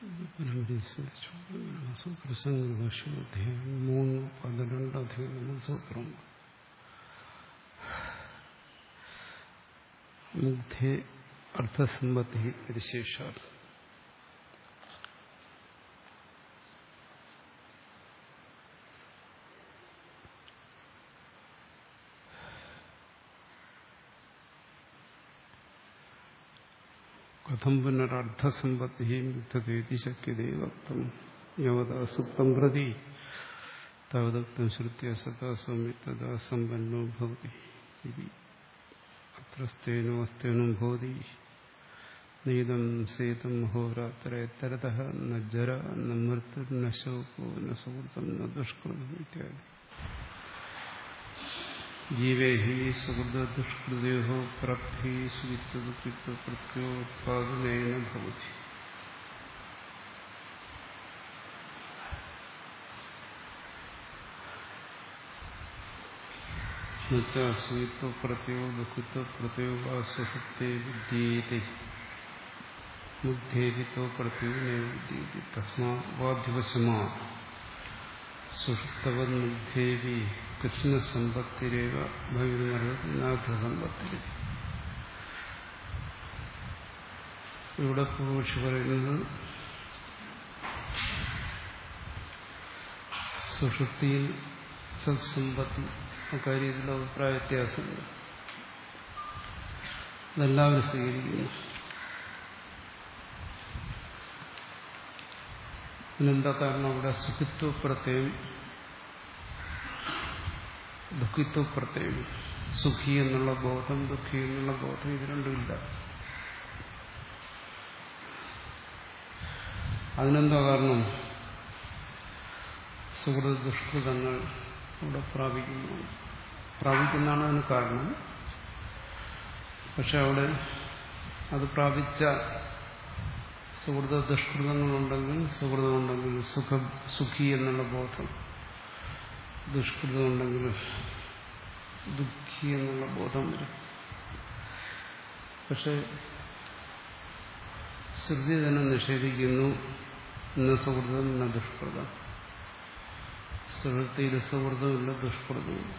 സൂത്രസംഘർഷാധ്യായം മൂന്ന് പന്ത്രണ്ട് അധികം സൂത്രം മുഗ്ധേ അർത്ഥസമ്പത്തി പരിശേഷാത് കഥം പുനരർത്ഥസമ്പത്തി മുക്തേതി ശക്യതേ വക്തം യവത സുപ്തം പ്രതി താവദക്തം ശ്രുത്യ സദാ സ്വാമി തഥാ സമ്പന്നോ ഭവതി അത്രസ്തേനോ അസ്തേനോ ഭവതി നീതം സേതം ഹോരാത്ര എത്തരത ന ജര ന മൃത്യു ന ശോകോ ന സുഹൃത്തം ന ദുഷ്കൃതം ഇത്യാദി ജീവേ ഹി സുഹൃത ദുഷ്കൃതയോ പ്രാപ്തി സുഖിത്വദുഃഖിത്വപ്രത്യോത്പാദനേന ഭവതി സുഖിത്വപ്രത്യോ ദുഃഖിത്വപ്രത്യോ വാ സുഹൃത്തെ വിദ്യേതി മുഗ്ധേവിത്തോ പ്രത്യോ വിദ്യേതി തസ്മാ വാധ്യവശമാ സുഷുപ്തവന്മുഗ്ധേവി കൃഷ്ണസമ്പത്തിരേവ ഭവിതമർഹത്തി നാഥസമ്പത്തിരി ഇവിടെ പൂർവക്ഷി പറയുന്നത് സുഷുപ്തിയിൽ സത്സമ്പത്തി അക്കാര്യത്തിൽ അഭിപ്രായ വ്യത്യാസമുണ്ട് അതെല്ലാവരും സ്വീകരിക്കുന്നു ഇതിനെന്താ കാരണം അവിടെ സുഖിത്വ പ്രത്യയം ദുഃഖിത്വ പ്രത്യയം സുഖി എന്നുള്ള ബോധം ദുഃഖി എന്നുള്ള ബോധം ഇത് രണ്ടുമില്ല അതിനെന്താ കാരണം സുഹൃത ദുഷ്കൃതങ്ങൾ ഇവിടെ പ്രാപിക്കുന്നു പ്രാപിക്കുന്നതാണ് അതിന് കാരണം പക്ഷെ അവിടെ അത് പ്രാപിച്ച സുഹൃത ദുഷ്കൃതങ്ങളുണ്ടെങ്കിൽ സുഹൃതമുണ്ടെങ്കിൽ സുഖം സുഖി എന്നുള്ള ബോധം ദുഷ്കൃതമുണ്ടെങ്കിൽ ദുഃഖി എന്നുള്ള ബോധം വരും പക്ഷെ ശ്രുതി തന്നെ നിഷേധിക്കുന്നു ഇന്ന സുഹൃതം ഇന്ന ദുഷ്കൃതം സുഹൃത്തിയിൽ സുഹൃതമില്ല ദുഷ്കൃതമില്ല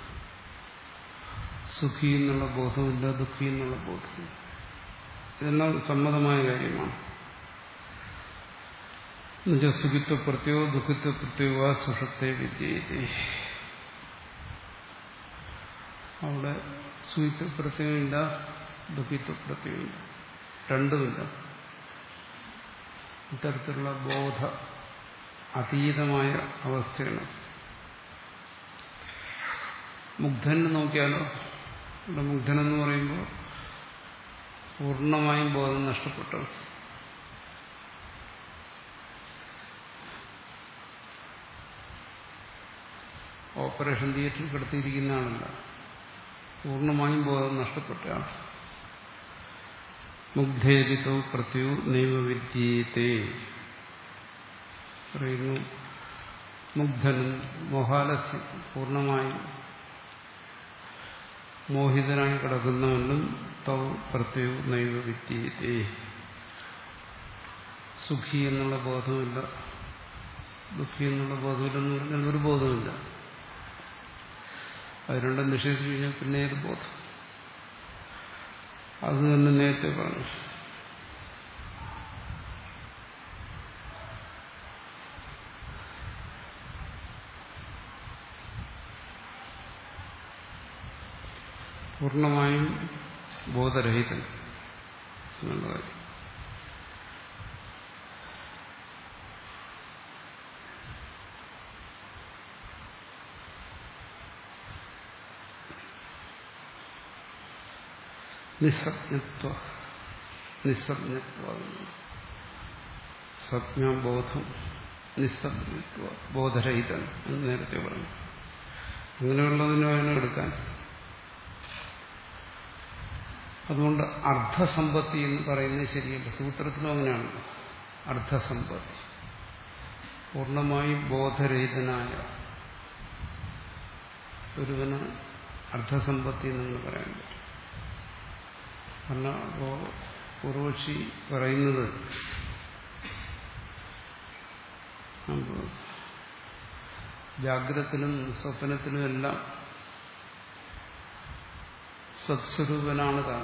സുഖി എന്നുള്ള ബോധമില്ല ദുഃഖി എന്നുള്ള ബോധമില്ല ഇതെല്ലാം സമ്മതമായ കാര്യമാണ് എന്നുവെച്ചാൽ സുഖിത്വ പ്രത്യോ ദുഃഖിത്വ പ്രത്യോഗ സുഷത്തെ വിദ്യയത്തെ അവിടെ സുഖിത്വ പ്രത്യയമില്ല ദുഃഖിത്വ പ്രത്യയമില്ല രണ്ടുമില്ല ഇത്തരത്തിലുള്ള ബോധ അതീതമായ അവസ്ഥയാണ് മുഗ്ധന് നോക്കിയാലോ ഇവിടെ മുഗ്ധനെന്ന് പറയുമ്പോൾ പൂർണ്ണമായും ബോധം നഷ്ടപ്പെട്ടു ഓപ്പറേഷൻ തിയേറ്ററിൽ കിടത്തിയിരിക്കുന്ന ആളല്ല പൂർണ്ണമായും ബോധം നഷ്ടപ്പെട്ടയാണ് മുഗ്ധേരിതോ പ്രത്യു നൈവവിദ്യത്തെ പറയുന്നു മുഗ്ധനും മോഹാലസ്യം പൂർണ്ണമായും മോഹിതനായി കിടക്കുന്നവനും തൗ പ്രത്യു നൈവ വിദ്യത്തെ സുഖി എന്നുള്ള ബോധമില്ല ദുഃഖി എന്നുള്ള ബോധമില്ലെന്ന് പറഞ്ഞാൽ ഒരു ബോധമില്ല അത് രണ്ടും നിഷേധിച്ചു കഴിഞ്ഞാൽ പിന്നെ ഏത് ബോധം അത് തന്നെ നേരത്തെ പറഞ്ഞു പൂർണ്ണമായും ബോധരഹിതൻ എന്നുള്ള കാര്യം നിസ്സജ്ഞത്വ നിസ്സജ്ഞത്വ സജ്ഞബോധം നിസ്സജ്ഞത്വ ബോധരഹിതൻ എന്ന് നേരത്തെ പറഞ്ഞു അങ്ങനെയുള്ളതിന് വേണം എടുക്കാൻ അതുകൊണ്ട് അർദ്ധസമ്പത്തി എന്ന് പറയുന്നത് ശരിയല്ല സൂത്രത്തിലും അങ്ങനെയാണ് അർദ്ധസമ്പത്തി പൂർണ്ണമായും ബോധരഹിതനായ ഒരുവന് അർദ്ധസമ്പത്തി എന്ന് പറയാൻ പറ്റും കാരണം അപ്പോ പൂർവക്ഷി പറയുന്നത് ജാഗ്രതത്തിലും സ്വപ്നത്തിലും എല്ലാം സത്സ്വരൂപനാണ് താൻ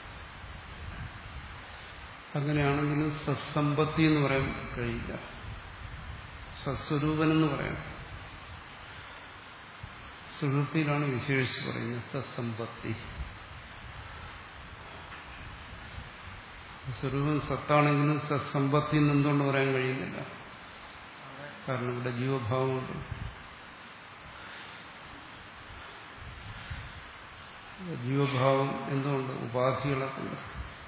അങ്ങനെയാണെങ്കിലും സത്സമ്പത്തി എന്ന് പറയാൻ കഴിയില്ല സത്സ്വരൂപനെന്ന് പറയാം സുഹൃത്തിയിലാണ് വിശേഷിച്ച് പറയുന്നത് സത്സമ്പത്തി സ്വരൂപം സത്താണെങ്കിലും സത്സമ്പത്തി എന്ന് എന്തുകൊണ്ട് പറയാൻ കഴിയുന്നില്ല കാരണം ഇവിടെ ജീവഭാവമുണ്ട് ജീവഭാവം എന്തുകൊണ്ട് ഉപാധികളെ കൊണ്ട്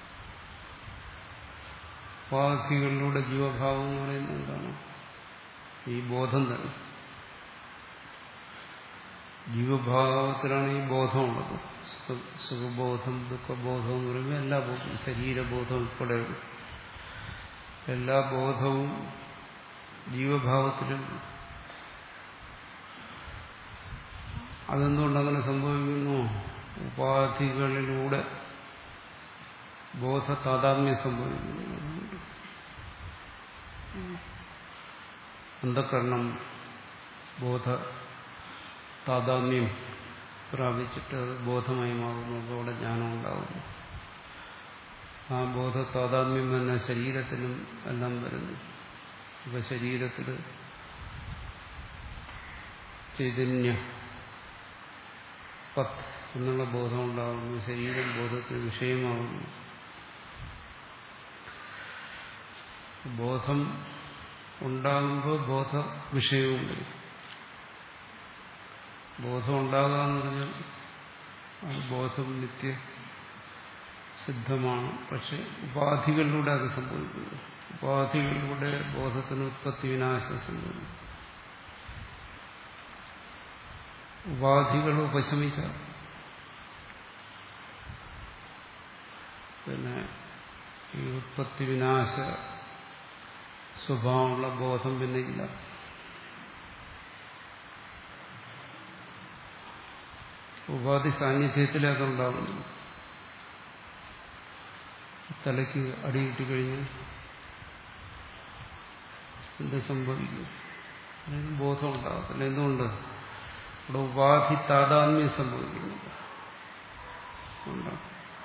ഉപാധികളിലൂടെ ജീവഭാവം എന്ന് പറയുന്നത് എന്താണ് ഈ ബോധം തന്നെ ജീവഭാവത്തിലാണ് ഈ ബോധമുള്ളത് സുഖബോധം ദുഃഖബോധം എന്ന് പറയുമ്പോൾ എല്ലാ ബോധവും ശരീരബോധം ഉൾപ്പെടെ എല്ലാ ബോധവും ജീവഭാവത്തിലും അതെന്തുകൊണ്ടങ്ങനെ സംഭവിക്കുന്നു ഉപാധികളിലൂടെ ബോധ താതാത്മ്യം സംഭവിക്കുന്നു അന്ധകരണം ബോധ താതാത്മ്യം പ്രാപിച്ചിട്ട് അത് ബോധമയമാകുന്നു അതോടെ ജ്ഞാനം ഉണ്ടാകുന്നു ആ ബോധ താതാത്മ്യം തന്നെ ശരീരത്തിലും എല്ലാം വരുന്നു ഇപ്പൊ ശരീരത്തിൽ ചൈതന്യ പത്ത് എന്നുള്ള ബോധം ഉണ്ടാകുന്നു ശരീരം ബോധത്തിന് വിഷയമാകുന്നു ബോധം ഉണ്ടാകുമ്പോൾ ബോധ വിഷയവും വരും ബോധം ഉണ്ടാകുക എന്ന് പറഞ്ഞാൽ ആ ബോധം നിത്യ സിദ്ധമാണ് പക്ഷെ ഉപാധികളിലൂടെ അത് സംഭവിക്കുന്നു ഉപാധികളിലൂടെ ബോധത്തിന് ഉത്പത്തി വിനാശം സംഭവിക്കും ഉപാധികൾ ഉപശമിച്ച പിന്നെ ഈ ഉത്പത്തി വിനാശ സ്വഭാവമുള്ള ബോധം പിന്നെ ഇല്ല ഉപാധി സാന്നിധ്യത്തിലേ അതുണ്ടാകുന്നു തലയ്ക്ക് അടി കിട്ടിക്കഴിഞ്ഞാൽ എന്ത് സംഭവിക്കും അതിന് ബോധം ഉണ്ടാകത്തില്ല എന്തുകൊണ്ട് ഇവിടെ ഉപാധി താതാത്മ്യം സംഭവിക്കുന്നില്ല ഉണ്ടാകും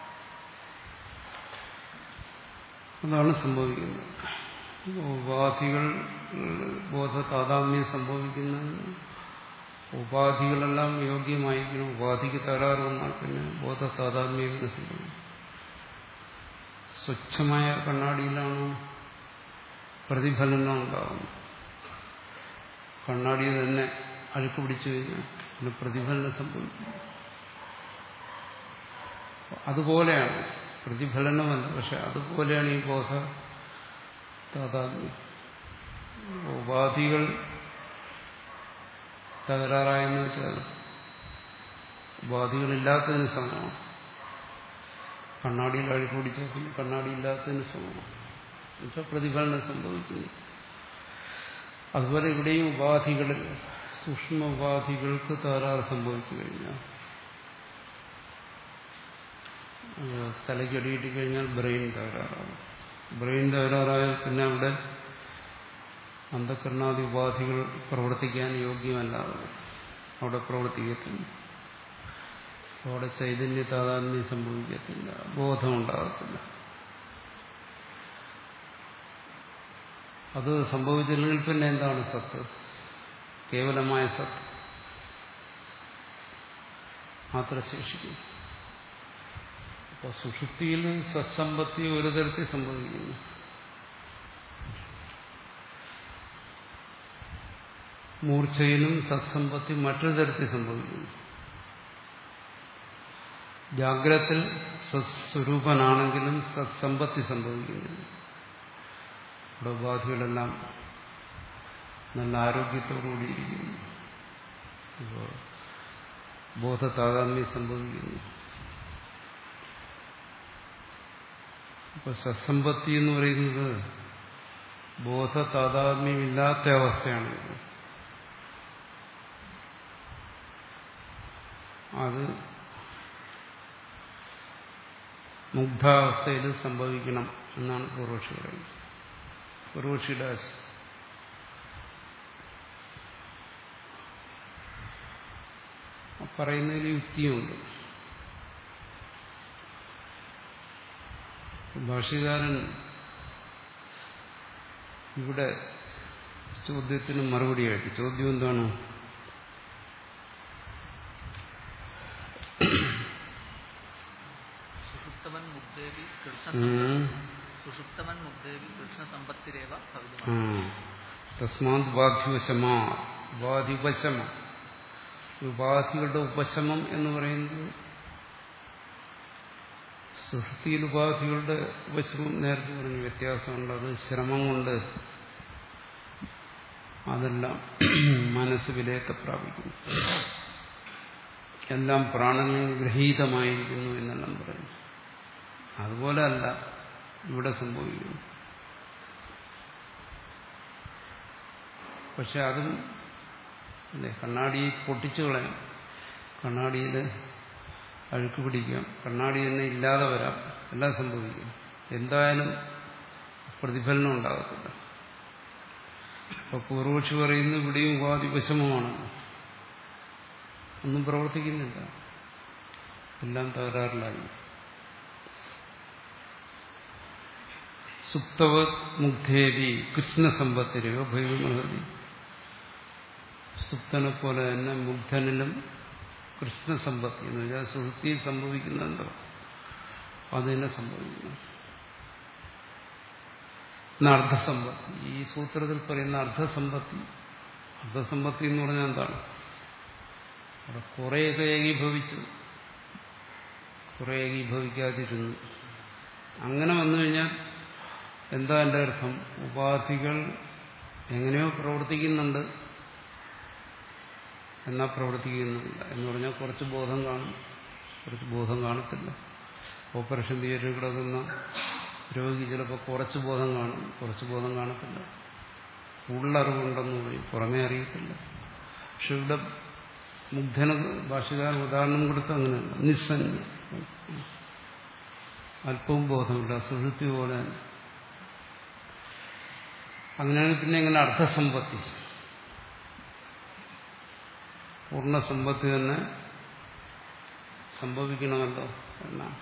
അതാണ് സംഭവിക്കുന്നത് ഉപാധികൾ ബോധ താതാത്മ്യം സംഭവിക്കുന്നതിന് ഉപാധികളെല്ലാം യോഗ്യമായിരിക്കണം ഉപാധിക്ക് തകരാറ് വന്നാൽ പിന്നെ ബോധ താതാത്മ്യം സംഭവിക്കും സ്വച്ഛമായ കണ്ണാടിയിലാണ് പ്രതിഫലനം ഉണ്ടാകുന്നത് കണ്ണാടി തന്നെ അഴുക്ക് പിടിച്ചു കഴിഞ്ഞാൽ പിന്നെ പ്രതിഫലനം സംഭവിക്കും അതുപോലെയാണ് പ്രതിഫലനമല്ല പക്ഷെ അതുപോലെയാണ് ഈ ബോധ താതാത്മ്യം ഉപാധികൾ തകരാറായെന്ന് വെച്ചാൽ ഉപാധികളില്ലാത്തതിന് സമമാണ് കണ്ണാടിയിൽ അഴുക്ക് പിടിച്ചാൽ പിന്നെ കണ്ണാടി ഇല്ലാത്തതിന് സമമാണ് എന്നുവെച്ചാൽ പ്രതിഫലനം സംഭവിക്കുന്നു അതുപോലെ ഇവിടെയും ഉപാധികളിൽ സൂക്ഷ്മ ഉപാധികൾക്ക് തകരാറ് സംഭവിച്ചു കഴിഞ്ഞാൽ തലയ്ക്ക് അടിയിട്ട് കഴിഞ്ഞാൽ ബ്രെയിൻ തകരാറാകും ബ്രെയിൻ തകരാറായാൽ പിന്നെ അവിടെ അന്ധകരണാദി ഉപാധികൾ പ്രവർത്തിക്കാൻ യോഗ്യമല്ലാതെ അവിടെ പ്രവർത്തിക്കത്തില്ല അവിടെ ചൈതന്യ താതാത്മ്യം സംഭവിക്കത്തില്ല ബോധമുണ്ടാകത്തില്ല അത് സംഭവിച്ചില്ലെങ്കിൽ പിന്നെ എന്താണ് സത്ത് കേവലമായ സത്ത് മാത്രം ശേഷിക്കും അപ്പൊ സുഷുപ്തിയിൽ സത്സമ്പത്തി ഒരു തരത്തിൽ സംഭവിക്കുന്നു മൂർച്ചയിലും സത്സമ്പത്തി മറ്റൊരു തരത്തിൽ സംഭവിക്കുന്നു ജാഗ്രത്തിൽ സത്സ്വരൂപനാണെങ്കിലും സത്സമ്പത്തി സംഭവിക്കുന്നില്ല ഇവിടെ ഉപാധികളെല്ലാം നല്ല ആരോഗ്യത്തോടുകൂടിയിരിക്കുന്നു ഇപ്പോൾ ബോധ താതാത്മ്യം സംഭവിക്കുന്നു ഇപ്പൊ സത്സമ്പത്തി എന്ന് പറയുന്നത് ബോധ താതാത്മ്യമില്ലാത്ത അവസ്ഥയാണ് അത് മുഗ്ധാവസ്ഥയിൽ സംഭവിക്കണം എന്നാണ് പൂർവക്ഷി പറയുന്നത് പൂർവക്ഷിയുടെ ആശയം പറയുന്നതിൽ യുക്തിയുണ്ട് ഭാഷ്യകാരൻ ഇവിടെ ചോദ്യത്തിന് മറുപടിയായിട്ട് ചോദ്യം എന്താണ് സുഷുപ്തവൻ മുഗ്ധേവി കൃഷ്ണ ഉം. സുഷുപ്തവൻ മുഗ്ധേവി കൃഷ്ണ സമ്പത്തിരേവ ആ. ഭവിതുമാണ് തസ്മാത് ഉപാധിവശമാ ഉപാധി ഉപശമ ഉപാധികളുടെ ഉപശമം എന്ന് പറയുന്നത് സുഹൃത്തിയിൽ ഉപാധികളുടെ ഉപശമം നേരത്തെ പറഞ്ഞു വ്യത്യാസമുണ്ട് അത് ശ്രമം കൊണ്ട് അതെല്ലാം മനസ്സ് വിലയത്തെ പ്രാപിക്കുന്നു എല്ലാം പ്രാണനിൽ ഗ്രഹീതമായിരിക്കുന്നു എന്നെല്ലാം പറയുന്നു അതുപോലെ അല്ല ഇവിടെ സംഭവിക്കുന്നു പക്ഷെ അതും അല്ലേ കണ്ണാടി പൊട്ടിച്ചു കളയാം കണ്ണാടിയിൽ അഴുക്ക് പിടിക്കാം കണ്ണാടി തന്നെ ഇല്ലാതെ വരാം എല്ലാം സംഭവിക്കും എന്തായാലും പ്രതിഫലനം ഉണ്ടാകത്തില്ല അപ്പൊ പൂർവക്ഷി പറയുന്നു ഇവിടെയും ഉപാധി വിഷമമാണ് ഒന്നും പ്രവർത്തിക്കുന്നില്ല എല്ലാം തകരാറിലായി സുപ്തവ മുഗ്ധേവി കൃഷ്ണസമ്പത്തിരയോ ഭൈവമഹതി സുപ്തനെ പോലെ തന്നെ മുഗ്ധനിലും കൃഷ്ണസമ്പത്തി എന്ന് വെച്ചാൽ സുഹൃത്തി സംഭവിക്കുന്നുണ്ടോ അത് തന്നെ സംഭവിക്കുന്നു എന്നാ അർദ്ധസമ്പത്തി ഈ സൂത്രത്തിൽ പറയുന്ന അർദ്ധസമ്പത്തി അർദ്ധസമ്പത്തി എന്ന് പറഞ്ഞാൽ എന്താണ് അവിടെ കുറേയൊക്കെ ഏകീഭവിച്ചു കുറെ ഏകീഭവിക്കാതിരുന്നു അങ്ങനെ വന്നു കഴിഞ്ഞാൽ എന്താ എൻ്റെ അർത്ഥം ഉപാധികൾ എങ്ങനെയോ പ്രവർത്തിക്കുന്നുണ്ട് എന്നാ പ്രവർത്തിക്കുന്നില്ല എന്ന് പറഞ്ഞാൽ കുറച്ച് ബോധം കാണും കുറച്ച് ബോധം കാണത്തില്ല ഓപ്പറേഷൻ തിയേറ്ററിൽ കിടക്കുന്ന രോഗി ചിലപ്പോൾ കുറച്ച് ബോധം കാണും കുറച്ച് ബോധം കാണത്തില്ല ഉള്ളറിവുണ്ടെന്ന് പറയും പുറമേ അറിയത്തില്ല പക്ഷെ ഇവിടെ മുഗ്ധന ഭാഷകാരൻ ഉദാഹരണം കൊടുത്ത് അങ്ങനെയല്ല നിസ്സംഗ അല്പവും ബോധമില്ല സുഹൃത്തി പോലെ തന്നെ അങ്ങനെയാണെങ്കിൽ പിന്നെ എങ്ങനെ അർത്ഥസമ്പത്തി പൂർണ്ണസമ്പത്തി തന്നെ സംഭവിക്കണമല്ലോ എന്നാണ്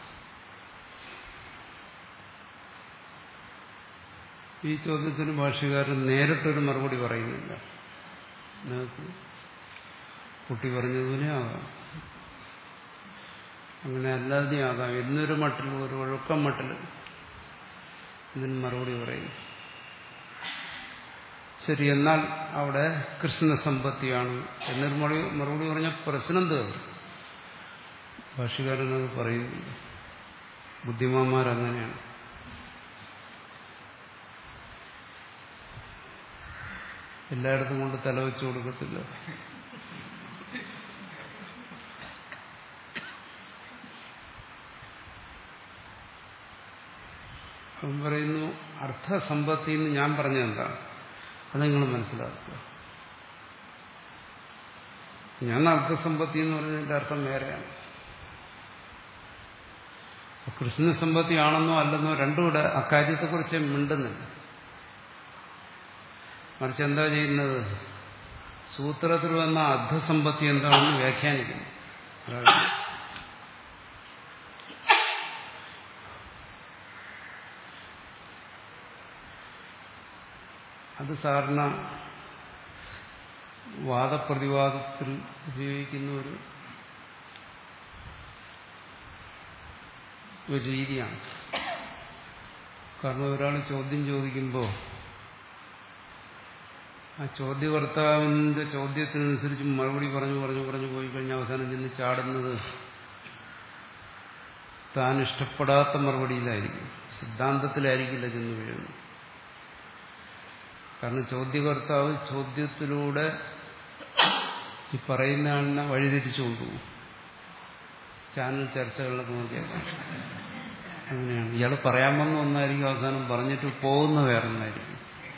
ഈ ചോദ്യത്തിന് ഭാഷകാരൻ നേരിട്ടൊരു മറുപടി പറയുന്നില്ല നിങ്ങൾക്ക് കുട്ടി പറഞ്ഞതുപോലെ ആകാം അങ്ങനെ അല്ലാതെ ആകാം എന്നൊരു മട്ടിൽ ഒരു ഒഴുക്കം മട്ടിൽ ഇതിന് മറുപടി പറയും ശരി എന്നാൽ അവിടെ കൃഷ്ണസമ്പത്തിയാണ് എന്നൊരു മറുപടി മറുപടി പറഞ്ഞ പ്രശ്നം തീർന്നു ഭാഷകാരനത് പറയുന്നില്ല ബുദ്ധിമാന്മാരങ്ങനെയാണ് എല്ലായിടത്തും കൊണ്ട് തലവെച്ചു കൊടുക്കത്തില്ല അവൻ പറയുന്നു അർത്ഥസമ്പത്തി എന്ന് ഞാൻ പറഞ്ഞതെന്താണ് അത് നിങ്ങൾ മനസ്സിലാക്കുക ഞാൻ അർത്ഥസമ്പത്തി എന്ന് പറഞ്ഞതിന്റെ അർത്ഥം വേറെയാണ് കൃഷ്ണസമ്പത്തി ആണെന്നോ അല്ലെന്നോ രണ്ടും കൂടെ അക്കാര്യത്തെക്കുറിച്ച് മിണ്ടുന്നില്ല മറിച്ച് എന്താ ചെയ്യുന്നത് സൂത്രത്തിൽ വന്ന അർദ്ധസമ്പത്തി എന്താണെന്ന് വ്യാഖ്യാനിക്കുന്നു അതാണ് അത് സാധാരണ വാദപ്രതിവാദത്തിൽ ഉപയോഗിക്കുന്ന ഒരു ഒരു രീതിയാണ് കാരണം ഒരാൾ ചോദ്യം ചോദിക്കുമ്പോൾ ആ ചോദ്യകർത്താവിന്റെ ചോദ്യത്തിനനുസരിച്ച് മറുപടി പറഞ്ഞു പറഞ്ഞു പറഞ്ഞു പോയി കഴിഞ്ഞാൽ അവസാനം ചെന്ന് ചാടുന്നത് താൻ ഇഷ്ടപ്പെടാത്ത മറുപടിയിലായിരിക്കും സിദ്ധാന്തത്തിലായിരിക്കില്ല ചെന്ന് വീഴുന്നത് കാരണം ചോദ്യകർത്താവ് ചോദ്യത്തിലൂടെ ഈ പറയുന്ന ആളിനെ വഴിതിരിച്ചു കൊണ്ടുപോകും ചാനൽ ചർച്ചകളിലൊക്കെ നോക്കിയാൽ അങ്ങനെയാണ് ഇയാൾ പറയാൻ വന്ന ഒന്നായിരിക്കും അവസാനം പറഞ്ഞിട്ട് പോകുന്ന വേറൊന്നായിരിക്കും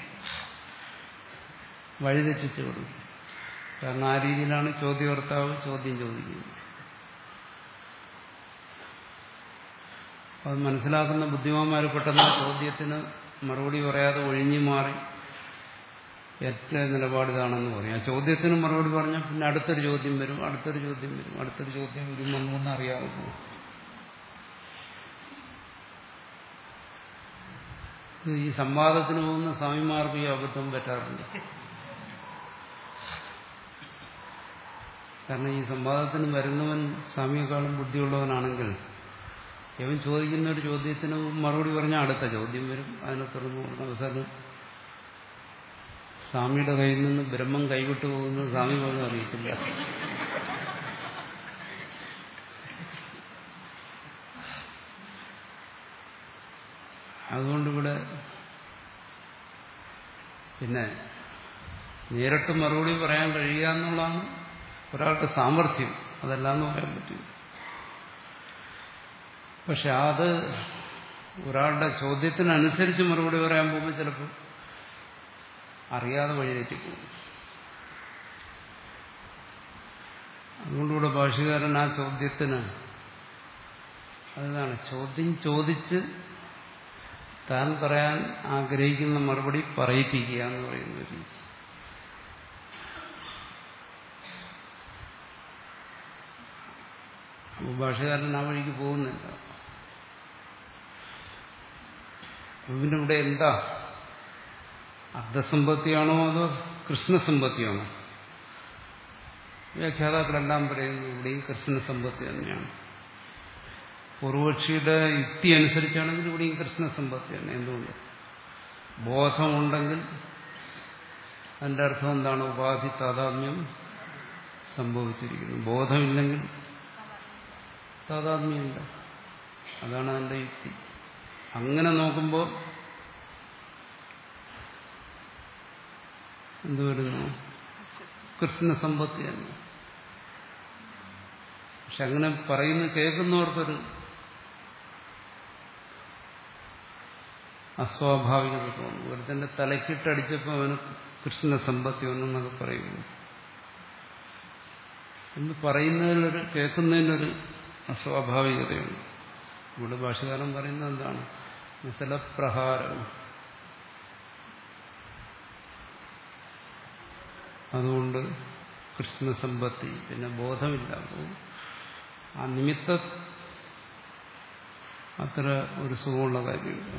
വഴിതെറ്റിച്ചു കൊടുക്കും കാരണം ആ രീതിയിലാണ് ചോദ്യകർത്താവ് ചോദ്യം ചോദിക്കുന്നത് അത് മനസ്സിലാക്കുന്ന ബുദ്ധിമാന്മാർ പെട്ടെന്ന് ചോദ്യത്തിന് മറുപടി പറയാതെ ഒഴിഞ്ഞു മാറി ഏറ്റവും നിലപാട് ഇതാണെന്ന് പറയും ആ ചോദ്യത്തിന് മറുപടി പറഞ്ഞാൽ പിന്നെ അടുത്തൊരു ചോദ്യം വരും അടുത്തൊരു ചോദ്യം വരും അടുത്തൊരു ചോദ്യം വരും എന്നൊന്നും അറിയാവുന്നു ഈ സംവാദത്തിന് പോകുന്ന സ്വാമിമാർക്ക് ഈ അബദ്ധം പറ്റാറുണ്ട് കാരണം ഈ സംവാദത്തിന് വരുന്നവൻ സ്വാമിയെക്കാളും ബുദ്ധിയുള്ളവനാണെങ്കിൽ ഇവൻ ചോദിക്കുന്ന ഒരു ചോദ്യത്തിന് മറുപടി പറഞ്ഞാൽ അടുത്ത ചോദ്യം വരും അതിനെ തുടർന്ന് അവസാനം സ്വാമിയുടെ കയ്യിൽ നിന്ന് ബ്രഹ്മം കൈവിട്ടു പോകുന്നത് സ്വാമി പോലും അറിയത്തില്ല അതുകൊണ്ടിവിടെ പിന്നെ നേരിട്ട് മറുപടി പറയാൻ കഴിയുക എന്നുള്ളതാണ് ഒരാൾക്ക് സാമർഥ്യം അതല്ലാന്ന് പറയാൻ പറ്റും പക്ഷെ അത് ഒരാളുടെ ചോദ്യത്തിനനുസരിച്ച് മറുപടി പറയാൻ പോകുമ്പോൾ ചിലപ്പോൾ അറിയാതെ വഴിതെറ്റിപ്പോകും അതുകൊണ്ടിവിടെ ഭാഷകാരൻ ആ ചോദ്യത്തിന് അതാണ് ചോദ്യം ചോദിച്ച് താൻ പറയാൻ ആഗ്രഹിക്കുന്ന മറുപടി പറയിപ്പിക്കുക എന്ന് പറയുന്ന ഒരു രീതി അപ്പോൾ ഭാഷകാരൻ ആ വഴിക്ക് പോകുന്നില്ല പിന്നെ ഇവിടെ എന്താ അർദ്ധസമ്പത്തിയാണോ അതോ കൃഷ്ണസമ്പത്തിയാണോ വ്യാഖ്യാതാക്കളെല്ലാം പറയുന്നു ഇവിടെയും കൃഷ്ണസമ്പത്തി തന്നെയാണ് പൂർവക്ഷിയുടെ യുക്തി അനുസരിച്ചാണെങ്കിൽ ഇവിടെയും കൃഷ്ണസമ്പത്തി തന്നെ എന്തുകൊണ്ട് ബോധമുണ്ടെങ്കിൽ അതിന്റെ അർത്ഥം എന്താണ് ഉപാധി താതാത്മ്യം സംഭവിച്ചിരിക്കുന്നു ബോധമില്ലെങ്കിൽ താതാത്മ്യമില്ല അതാണ് അതിന്റെ യുക്തി അങ്ങനെ നോക്കുമ്പോൾ എന്തു വരുന്നു കൃഷ്ണസമ്പത്തി തന്നെ പക്ഷെ അങ്ങനെ പറയുന്ന കേൾക്കുന്നവർക്കൊരു അസ്വാഭാവികത തോന്നും ഒരുത്തന്റെ തലക്കിട്ടടിച്ചപ്പോൾ അവന് കൃഷ്ണസമ്പത്തി ഒന്നെന്നൊക്കെ പറയുന്നു എന്ന് പറയുന്നതിലൊരു കേൾക്കുന്നതിനൊരു അസ്വാഭാവികതയുണ്ട് ഇവിടെ ഭാഷകാരൻ പറയുന്നത് എന്താണ് മിസലപ്രഹാരം അതുകൊണ്ട് കൃഷ്ണസമ്പത്തി പിന്നെ ബോധമില്ല അപ്പോൾ ആ നിമിത്ത അത്ര ഒരു സുഖമുള്ള കാര്യമില്ല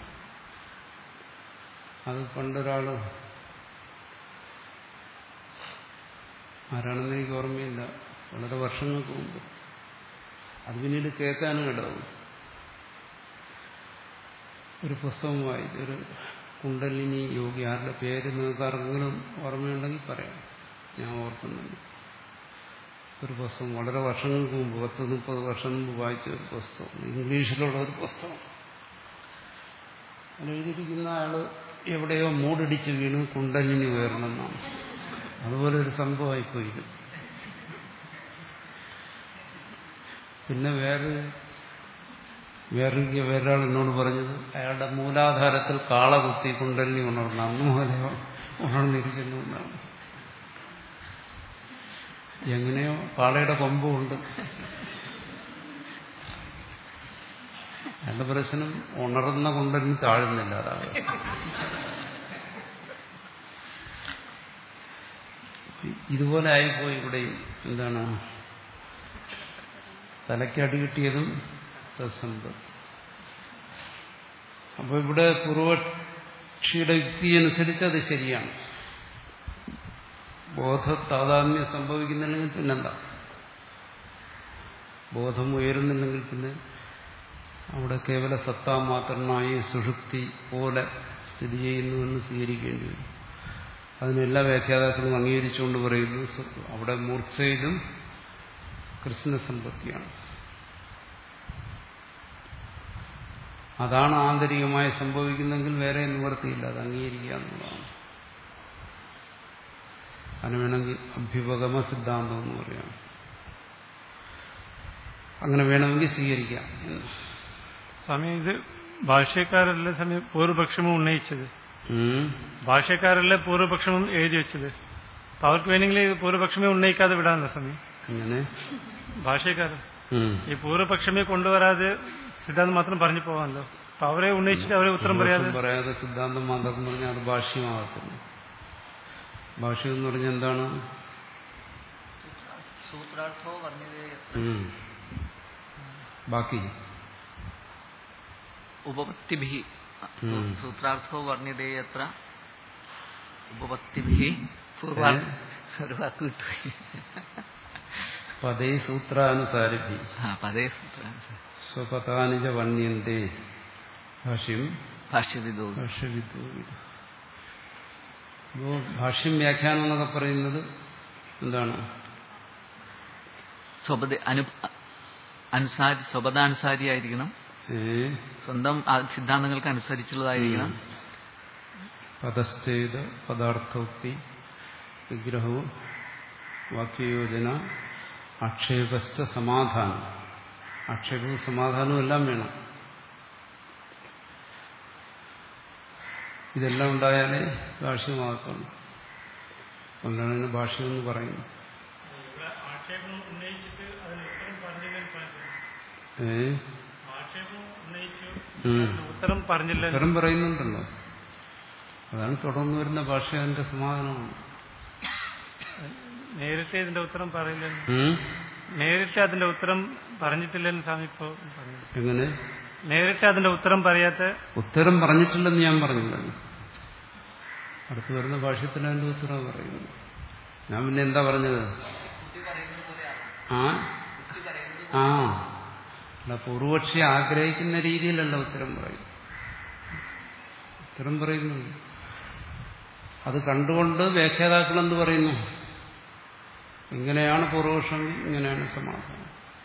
അത് പണ്ടൊരാള് ആരാണെന്ന് എനിക്ക് ഓർമ്മയില്ല വളരെ വർഷങ്ങൾക്ക് മുമ്പ് അത് പിന്നീട് കേൾക്കാനും ഇടവും ഒരു പുസ്തകം വായിച്ചു ഒരു കുണ്ടലിനി യോഗി ആരുടെ പേര് നിങ്ങൾക്ക് ആർക്കെങ്കിലും ഓർമ്മയുണ്ടെങ്കിൽ പറയാം ഞാൻ ഓർക്കുന്നുണ്ട് ഒരു പുസ്തകം വളരെ വർഷങ്ങൾക്ക് മുമ്പ് പത്ത് മുപ്പത് വർഷം മുമ്പ് വായിച്ച ഒരു പുസ്തകം ഇംഗ്ലീഷിലുള്ള ഒരു പുസ്തകം അതിലെഴുതിയിരിക്കുന്ന ആള് എവിടെയോ മൂടിടിച്ച് വീണ് കുണ്ടലിനി ഉയർന്നെന്നാണ് അതുപോലെ ഒരു സംഭവമായിപ്പോയി ഇത് പിന്നെ വേറെ വേറെ വേറൊരാൾ എന്നോട് പറഞ്ഞത് അയാളുടെ മൂലാധാരത്തിൽ കാള കുത്തി കുണ്ടലിനി ഉണർന്നു അന്ന് മുതലേ ഉണർന്നിരിക്കുന്നു എന്നാണ് എങ്ങനെയോ കാളയുടെ കൊമ്പുണ്ട് അയാളുടെ പ്രശ്നം ഉണർന്ന കുണ്ടലിനി താഴുന്നില്ല അതാണ് ഇതുപോലെ ആയിപ്പോയി ഇവിടെയും എന്താണ് തലയ്ക്ക് അടി കിട്ടിയതും തത്സമ്പത്ത് അപ്പോൾ ഇവിടെ പൂർവക്ഷിയുടെ യുക്തി അനുസരിച്ച് അത് ശരിയാണ് ബോധ താതാത്മ്യം സംഭവിക്കുന്നില്ലെങ്കിൽ പിന്നെന്താ ബോധം ഉയരുന്നില്ലെങ്കിൽ പിന്നെ അവിടെ കേവല സത്താ മാത്രമായി സുഷുപ്തി പോലെ സ്ഥിതി ചെയ്യുന്നുവെന്ന് സ്വീകരിക്കേണ്ടി വരും അതിനെല്ലാ വ്യാഖ്യാതാക്കളും അംഗീകരിച്ചുകൊണ്ട് പറയുന്നു അവിടെ മൂർച്ചയിലും കൃഷ്ണസമ്പത്തിയാണ് അതാണ് ആന്തരികമായി സംഭവിക്കുന്നെങ്കിൽ വേറെ നിവർത്തിയില്ല അത് അംഗീകരിക്കുക എന്നുള്ളതാണ് അതിന് വേണമെങ്കിൽ അഭ്യുപഗമ സിദ്ധാന്തം എന്ന് പറയാം അങ്ങനെ വേണമെങ്കിൽ സ്വീകരിക്കാം സ്വാമി ഇത് ഭാഷ്യക്കാരല്ല സമയം പൂർവപക്ഷമും ഉന്നയിച്ചത് ഉം. ഭാഷ്യക്കാരല്ല പൂർവപക്ഷമും എഴുതി വെച്ചത് അപ്പൊ അവർക്ക് വേണമെങ്കിൽ ഈ പൂർവപക്ഷമേ ഉന്നയിക്കാതെ വിടാനല്ല സ്വാമി അങ്ങനെ ഭാഷ്യക്കാരൻ ഉം. ഈ പൂർവപക്ഷമേ കൊണ്ടുവരാതെ സിദ്ധാന്തം മാത്രം പറഞ്ഞു പോകാമല്ലോ അപ്പൊ അവരെ ഉന്നയിച്ചിട്ട് അവരെ ഉത്തരം പറയാതെ ദോഷം പറയാതെ സിദ്ധാന്തം മാത്രം പറഞ്ഞാൽ അത് ഭാഷ്യമാകത്തില്ല ഭാഷ്യം എന്ന് പറഞ്ഞാൽ എന്താണ് സൂത്രാർത്ഥോ വർണ്ണിതേ ഉം. ബാക്കി ഉപപത്തിഭി ഉം. സൂത്രാർത്ഥോ വർണ്ണിതേ അത്ര ഉപപത്തിഭി പൂർവാ ഏ? ഒരു വാക്ക് കിട്ടുപോയി പദേ സൂത്രാനുസാരിഭി ആ പതേ സൂത്രാർത്ഥം സ്വപതാനിജ വന്യന്തേ ഭാഷ്യം ഭാഷ്യവിദോ ഭാഷ്യവിദ്വ അപ്പോ ഭാഷ്യം വ്യാഖ്യാനം എന്നൊക്കെ പറയുന്നത് എന്താണ് സ്വപത അനു അനുസാരി സ്വപതാനുസാരിയായിരിക്കണം ഏ സ്വന്തം ആ സിദ്ധാന്തങ്ങൾക്ക് അനുസരിച്ചുള്ളതായിരിക്കണം പദശ്ചേത പദാർത്ഥോക്തി വിഗ്രഹവും വാക്യയോജന ആക്ഷേപശ്ച സമാധാനം ആക്ഷേപവും സമാധാനവും എല്ലാം വേണം ഇതെല്ലാം ഉണ്ടായാലേ ഭാഷ്യമാകത്തുള്ളൂ അതുകൊണ്ടാണ് ഇതിന് ഭാഷ്യം എന്ന് പറയുന്നത് ആക്ഷേപം ഉന്നയിച്ചിട്ട് അതിന് ഉത്തരം പറഞ്ഞില്ലെന്ന് ഏ ആക്ഷേപം ഉന്നയിച്ചു ഉം. ഉത്തരം പറഞ്ഞില്ല ഉത്തരം പറയുന്നുണ്ടല്ലോ അതാണ് തുടർന്ന് വരുന്ന ഭാഷ അതിന്റെ സമാധാനമാണ് നേരിട്ട് ഇതിന്റെ ഉത്തരം പറയില്ലെന്ന് ഉം? നേരിട്ട് അതിന്റെ ഉത്തരം പറഞ്ഞിട്ടില്ലെന്ന് സ്വാമി ഇപ്പോ പറഞ്ഞു എങ്ങനെ നേരിട്ട് അതിന്റെ ഉത്തരം പറയാത്ത ഉത്തരം പറഞ്ഞിട്ടില്ലെന്ന് ഞാൻ പറഞ്ഞില്ലല്ലോ അടുത്ത് വരുന്ന ഭാഷ്യത്തിൽ അതിന്റെ ഉത്തരം പറയുന്നു ഞാൻ പിന്നെ എന്താ പറഞ്ഞത് ആ ആ അല്ല പൂർവക്ഷി ആഗ്രഹിക്കുന്ന രീതിയിലല്ല ഉത്തരം പറയും ഉത്തരം പറയുന്നു അത് കണ്ടുകൊണ്ട് വ്യാഖ്യാതാക്കൾ എന്ത് പറയുന്നു ഇങ്ങനെയാണ് പൂർവപക്ഷം ഇങ്ങനെയാണ് സമാധാനം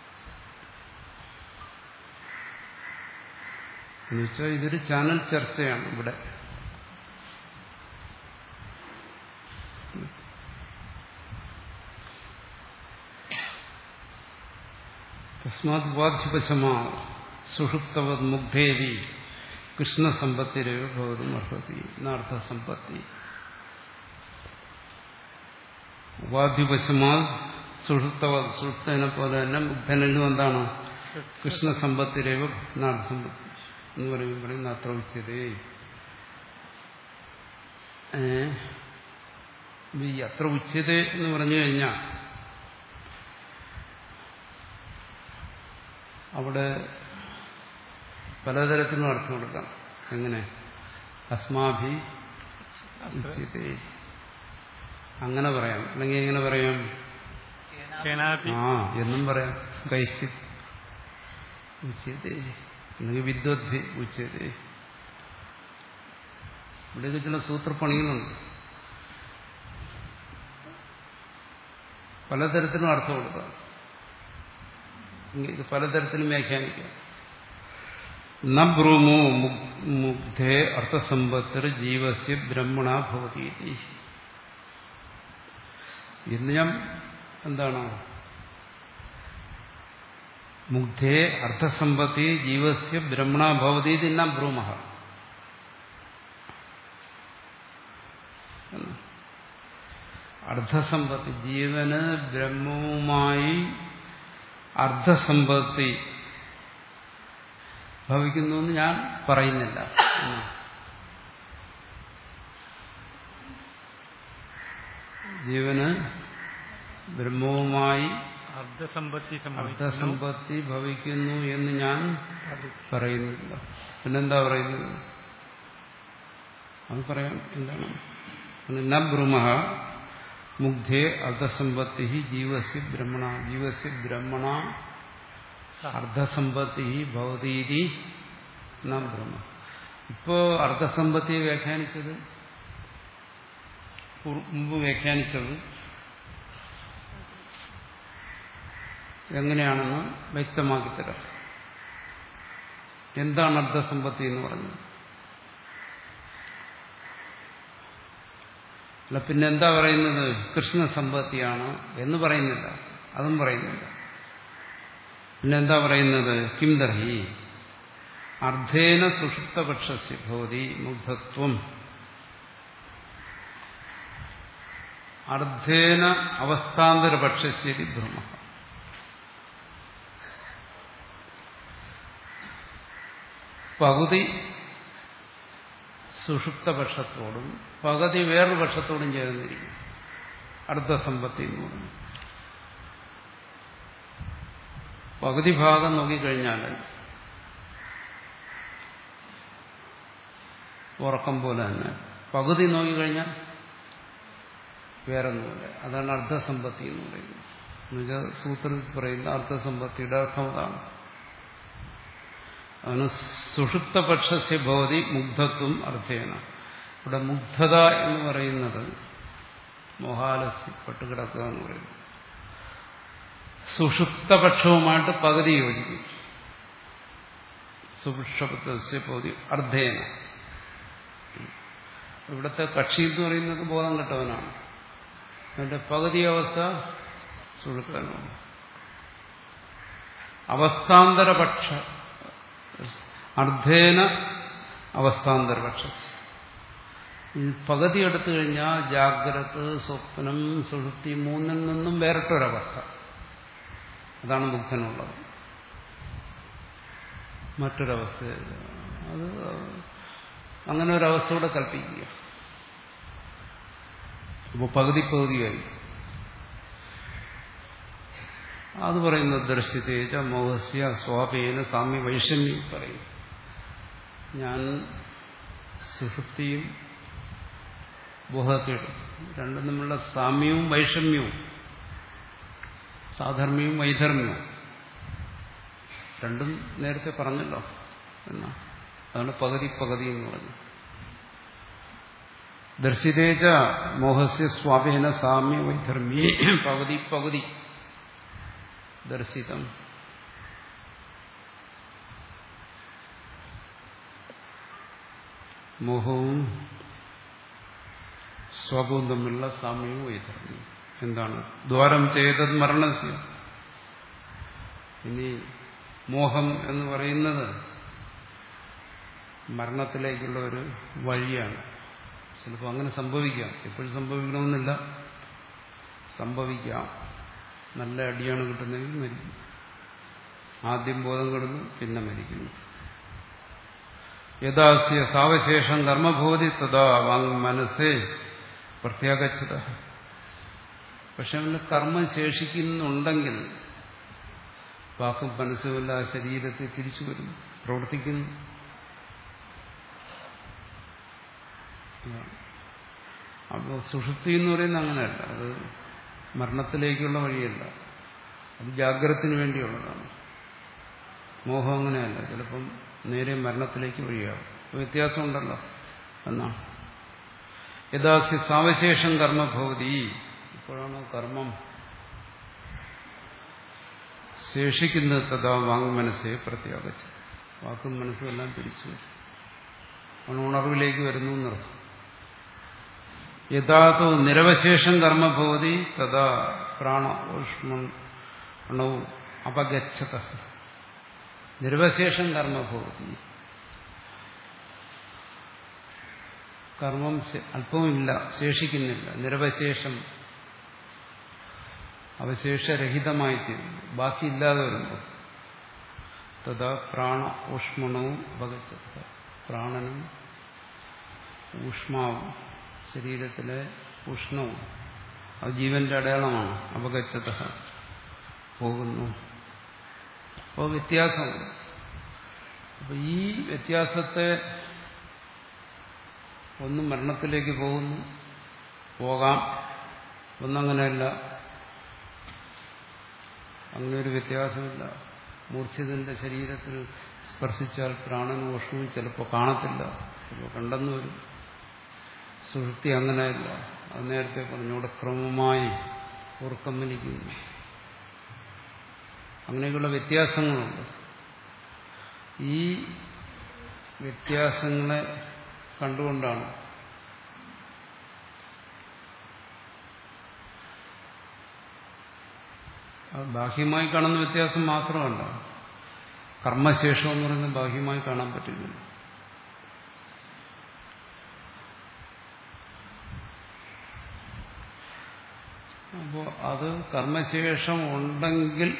എന്നുവെച്ചാൽ ഇതൊരു ചാനൽ ചർച്ചയാണ് ഇവിടെ തസ്മാത് ഉപാധിപശമാ സുഷുപ്തവത് മുഗ്ധേവി കൃഷ്ണസമ്പത്തിരയോ ഭവതും അർഹതി എന്നാർത്ഥസമ്പത്തി ഉപാധിപശമാ സുഷുപ്തവത് സുഷുപ്തനെ പോലെ തന്നെ മുഗ്ധനിലും എന്താണ് കൃഷ്ണസമ്പത്തിരേവ നാർത്ഥസമ്പത്തി എന്ന് പറയുമ്പോൾ പറയുന്ന അത്ര ഉച്ചതേ ഈ അത്ര ഉച്ചത എന്ന് പറഞ്ഞു കഴിഞ്ഞാൽ അവിടെ പലതരത്തിലും അർത്ഥം കൊടുക്കാം എങ്ങനെ അസ്മാഭി ഉച്ചതേ അങ്ങനെ പറയാം അല്ലെങ്കിൽ എങ്ങനെ പറയാം കേനാപി ആ എന്നും പറയാം കൈശ്ചി ഉച്ചതേ അല്ലെങ്കിൽ വിദ്വദ്ഭി ഉച്ചതേ ഇവിടെയൊക്കെ ചില സൂത്രപ്പണികളുണ്ട് പലതരത്തിലും അർത്ഥം കൊടുക്കാം ഇത് പലതരത്തിലും വ്യാഖ്യാനിക്കാം ന ബ്രൂമോ മുഗ്ധേ അർത്ഥസമ്പത്തിർ ജീവസ്യ ബ്രഹ്മണ ഭവതി എന്ന് ഞാൻ എന്താണ് മുഗ്ധേ അർത്ഥസമ്പത്തി ജീവസ്യ ബ്രഹ്മണ ഭവതി ന ബ്രൂമ അർദ്ധസമ്പത്തി ജീവന് ബ്രഹ്മവുമായി അർദ്ധസമ്പത്തി ഭവിക്കുന്നു എന്ന് ഞാൻ പറയുന്നില്ല എന്ന്. ജീവന് ബ്രഹ്മവുമായി അർദ്ധസമ്പത്തി സംഭവിക്കുന്നു അർദ്ധസമ്പത്തി ഭവിക്കുന്നു എന്ന് ഞാൻ പറയുന്നില്ല പിന്നെന്താ പറയുന്നത് അത് പറയാം എന്താണ് ന ബ്രഹ്മ മുഗ്ധേ അർദ്ധസമ്പത്തി ജീവസ്യ ബ്രഹ്മണ ജീവസ്യ ബ്രഹ്മണ അർദ്ധസമ്പത്തി ഭവതീതി ന ബ്രഹ്മ ഇപ്പോ അർദ്ധസമ്പത്തിയെ വ്യാഖ്യാനിച്ചത് പൂർ- മുമ്പ് വ്യാഖ്യാനിച്ചത് എങ്ങനെയാണെന്ന് വ്യക്തമാക്കി തരാം എന്താണ് അർദ്ധസമ്പത്തി എന്ന് പറഞ്ഞത് അല്ല പിന്നെ എന്താ പറയുന്നത് കൃഷ്ണസമ്പത്തിയാണ് എന്ന് പറയുന്നില്ല അതും പറയുന്നില്ല പിന്നെ എന്താ പറയുന്നത് കിം ദർഹി അർദ്ധേന സുഷുപ്തപക്ഷസ്യ ഭവതി മുഗ്ധത്വം അർദ്ധേന അവസ്ഥാന്തരപക്ഷസ്യതി ഭ്രമ പകുതി സുഷുപ്തപക്ഷത്തോടും പകുതി വേറൊരു പക്ഷത്തോടും ചേർന്നിരിക്കും അർദ്ധസമ്പത്തി എന്ന് പറഞ്ഞു പകുതി ഭാഗം നോക്കിക്കഴിഞ്ഞാൽ ഉറക്കം പോലെ തന്നെ പകുതി നോക്കിക്കഴിഞ്ഞാൽ വേറൊന്നുമില്ല അതാണ് അർദ്ധസമ്പത്തി എന്ന് പറയുന്നത് എന്നുവെച്ചാൽ സൂത്രത്തിൽ പറയുന്ന അർദ്ധസമ്പത്തിയുടെ അർത്ഥം അതാണ് അവന് സുഷുപ്തപക്ഷസ്യ ഭവതി മുഗ്ധത്വം അർത്ഥേന ഇവിടെ മുഗ്ധത എന്ന് പറയുന്നത് മോഹാലസ്യപ്പെട്ട് കിടക്കുക എന്ന് പറയുന്നത് സുഷുപ്തപക്ഷവുമായിട്ട് പകുതി യോജിക്കും സുഷുപ്തസ്യ ഭവതി അർദ്ധേന ഇവിടുത്തെ കക്ഷി എന്ന് പറയുന്നത് ബോധം കെട്ടവനാണ് അതിന്റെ പകുതി അവസ്ഥ സുഴുക്കാനുമാണ് അവസ്ഥാന്തരപക്ഷ അർദ്ധേന അവസ്ഥാന്തരപക്ഷ ഇത് പകുതി എടുത്തു കഴിഞ്ഞാൽ ജാഗ്രത സ്വപ്നം സുഷുപ്തി മൂന്നിൽ നിന്നും വേറിട്ടൊരവസ്ഥ അതാണ് ബുദ്ധനുള്ളത് മറ്റൊരവസ്ഥ അത് അങ്ങനെ ഒരവസ്ഥയോടെ കൽപ്പിക്കുക അപ്പോൾ പകുതി പകുതിയായി അത് പറയുന്നത് ദർശിതേജ മോഹസ്യ സ്വാപേന സാമ്യ വൈഷമ്യം പറയും ഞാൻ സുഷുപ്തിയും ബോധക്കേടും രണ്ടും തമ്മിലുള്ള സാമ്യവും വൈഷമ്യവും സാധർമ്മ്യവും വൈധർമ്മ്യവും രണ്ടും നേരത്തെ പറഞ്ഞല്ലോ എന്നാ അതാണ് പകുതി പകുതി എന്ന് പറഞ്ഞു ദർശിതേജ മോഹസ്യ സ്വാപേന സാമ്യ വൈധർമ്മി പകുതി പകുതി ദർശിതം മോഹവും സ്വപവും തമ്മിലുള്ള സാമ്യവും വൈധർമ്മ്യവും എന്താണ് ദ്വാരം ചെയ്തത് മരണസ്യ ഇനി മോഹം എന്ന് പറയുന്നത് മരണത്തിലേക്കുള്ള ഒരു വഴിയാണ് ചിലപ്പോൾ അങ്ങനെ സംഭവിക്കാം എപ്പോഴും സംഭവിക്കണമെന്നില്ല സംഭവിക്കാം നല്ല അടിയാണ് കിട്ടുന്നതെങ്കിൽ മരിക്കും ആദ്യം ബോധം കിടന്നു പിന്നെ മരിക്കുന്നു യഥാസ്യ സാവശേഷം കർമ്മഭൂതി തഥാ വാങ് മനസ്സേ പ്രത്യാഗച്ഛത പക്ഷെ അവന് കർമ്മം ശേഷിക്കുന്നുണ്ടെങ്കിൽ വാക്കും മനസ്സുമല്ല ആ ശരീരത്തിൽ തിരിച്ചു വരും പ്രവർത്തിക്കുന്നു അപ്പോൾ സുഷുപ്തി എന്ന് പറയുന്നത് അങ്ങനെയല്ല അത് മരണത്തിലേക്കുള്ള വഴിയല്ല അത് ജാഗ്രതത്തിന് വേണ്ടിയുള്ളതാണ് മോഹം അങ്ങനെയല്ല ചിലപ്പം നേരെ മരണത്തിലേക്ക് വഴിയാവും വ്യത്യാസമുണ്ടല്ലോ എന്നാണ് യഥാസ്യ സാവശേഷം കർമ്മഭവതി ഇപ്പോഴാണ് കർമ്മം ശേഷിക്കുന്നത് തഥാ വാങ് മനസ്സേ പ്രത്യാഗച്ച് വാക്കും മനസ്സും എല്ലാം തിരിച്ചു വരും അവൻ ഉണർവിലേക്ക് വരുന്നു എന്നർത്ഥം യഥാതോ നിരവശേഷം കർമ്മഭവതി തഥാ പ്രാണ ഊഷ്മണവും അപഗച്ഛത നിരവശേഷം കർമ്മഭവതി കർമ്മം അല്പവുമില്ല ശേഷിക്കുന്നില്ല നിരവശേഷം അവശേഷരഹിതമായി തീരുന്നു ബാക്കിയില്ലാതെ വരുമ്പോൾ തഥാ പ്രാണ ഊഷ്മണവും അപഗച്ഛത പ്രാണനും ഊഷ്മാവും ശരീരത്തിലെ ഉഷ്ണവും അത് ജീവന്റെ അടയാളമാണ് അപകച്ചത പോകുന്നു അപ്പോൾ വ്യത്യാസമുണ്ട് അപ്പൊ ഈ വ്യത്യാസത്തെ ഒന്ന് മരണത്തിലേക്ക് പോകുന്നു പോകാം ഒന്നങ്ങനെയല്ല അങ്ങനെ ഒരു വ്യത്യാസമില്ല മൂർച്ഛിതന്റെ ശരീരത്തിൽ സ്പർശിച്ചാൽ പ്രാണനും ഉഷ്ണവും ചിലപ്പോൾ കാണത്തില്ല ചിലപ്പോൾ കണ്ടെന്ന് വരും സുഹൃത്തി അങ്ങനെയല്ല അത് നേരത്തെ പറഞ്ഞു ഇവിടെ ക്രമമായി ഉറക്കം വലിക്കുന്നു അങ്ങനെയൊക്കെയുള്ള വ്യത്യാസങ്ങളുണ്ട് ഈ വ്യത്യാസങ്ങളെ കണ്ടുകൊണ്ടാണ് ബാഹ്യമായി കാണുന്ന വ്യത്യാസം മാത്രമല്ല കർമ്മശേഷം എന്ന് പറയുന്നത് ബാഹ്യമായി കാണാൻ പറ്റില്ല അപ്പോൾ അത് കർമ്മശേഷം ഉണ്ടെങ്കിൽ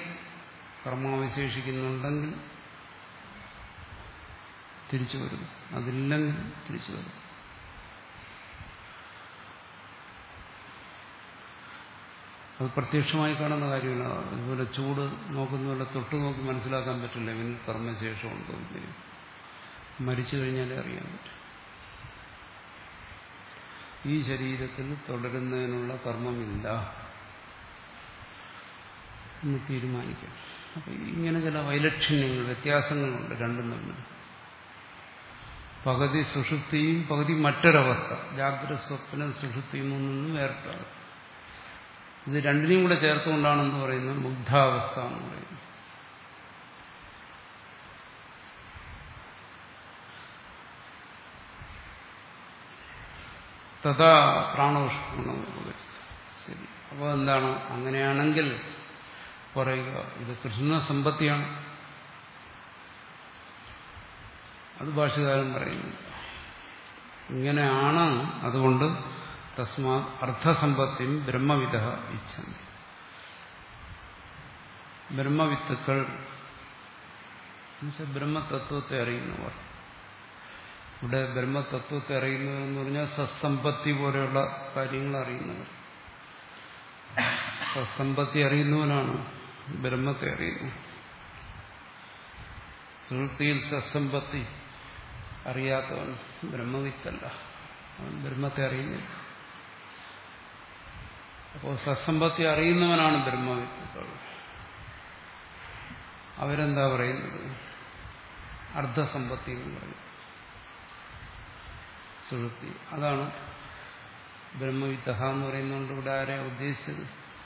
കർമാവശേഷിക്കുന്നുണ്ടെങ്കിൽ തിരിച്ചു വരും അതില്ലെങ്കിൽ തിരിച്ചു വരും അത് പ്രത്യക്ഷമായി കാണുന്ന കാര്യമില്ല അതുപോലെ ചൂട് നോക്കുന്ന പോലെ തൊട്ട് നോക്കി മനസ്സിലാക്കാൻ പറ്റില്ല ഇവന് കർമ്മശേഷം ഉണ്ടോ ഇല്ലയോ മരിച്ചു കഴിഞ്ഞാലേ അറിയാൻ പറ്റും ഈ ശരീരത്തിൽ തുടരുന്നതിനുള്ള കർമ്മമില്ല എന്ന് തീരുമാനിക്കാം അപ്പൊ ഇങ്ങനെ ചില വൈലക്ഷണ്യങ്ങൾ വ്യത്യാസങ്ങളുണ്ട് രണ്ടും തമ്മിൽ പകുതി സുഷുപ്തിയും പകുതി മറ്റൊരവസ്ഥ ജാഗ്രത സ്വപ്ന സുഷുപ്തിയും ഒന്നും വേറിട്ടാണ് ഇത് രണ്ടിനെയും കൂടെ ചേർത്തുകൊണ്ടാണെന്ന് പറയുന്നത് മുഗ്ധാവസ്ഥ എന്ന് പറയുന്നത് തഥാ പ്രാണോഷ്ണം ശരി അപ്പോൾ എന്താണ് അങ്ങനെയാണെങ്കിൽ പറയുക ഇത് കൃഷ്ണ സമ്പത്തിയാണ് അത് ഭാഷകാരൻ പറയുന്നു ഇങ്ങനെയാണ് അതുകൊണ്ട് തസ്മാ അർത്ഥസമ്പത്തിയും ബ്രഹ്മവിധ ഇച്ഛന്തി ബ്രഹ്മവിത്തുക്കൾ എന്നുവെച്ചാൽ ബ്രഹ്മതത്വത്തെ അറിയുന്നവർ ഇവിടെ ബ്രഹ്മതത്വത്തെ അറിയുന്നവർ എന്ന് പറഞ്ഞാൽ സത്സമ്പത്തി പോലെയുള്ള കാര്യങ്ങൾ അറിയുന്നവർ സത്സമ്പത്തി അറിയുന്നവനാണ് ബ്രഹ്മത്തെ അറിയുന്നത് സുഹൃത്തിയിൽ സത്സമ്പത്തി അറിയാത്തവൻ ബ്രഹ്മവിത്തല്ല അവൻ ബ്രഹ്മത്തെ അറിയുന്നില്ല അപ്പോൾ സത്സമ്പത്തി അറിയുന്നവനാണ് ബ്രഹ്മവിത്തുക്കൾ അവരെന്താ പറയുന്നത് അർദ്ധസമ്പത്തി എന്ന് പറയും സുഹൃത്തി അതാണ് ബ്രഹ്മവിത്ത എന്ന് പറയുന്നതുകൊണ്ട് ഇവിടെ ആരെ ഉദ്ദേശിച്ചത്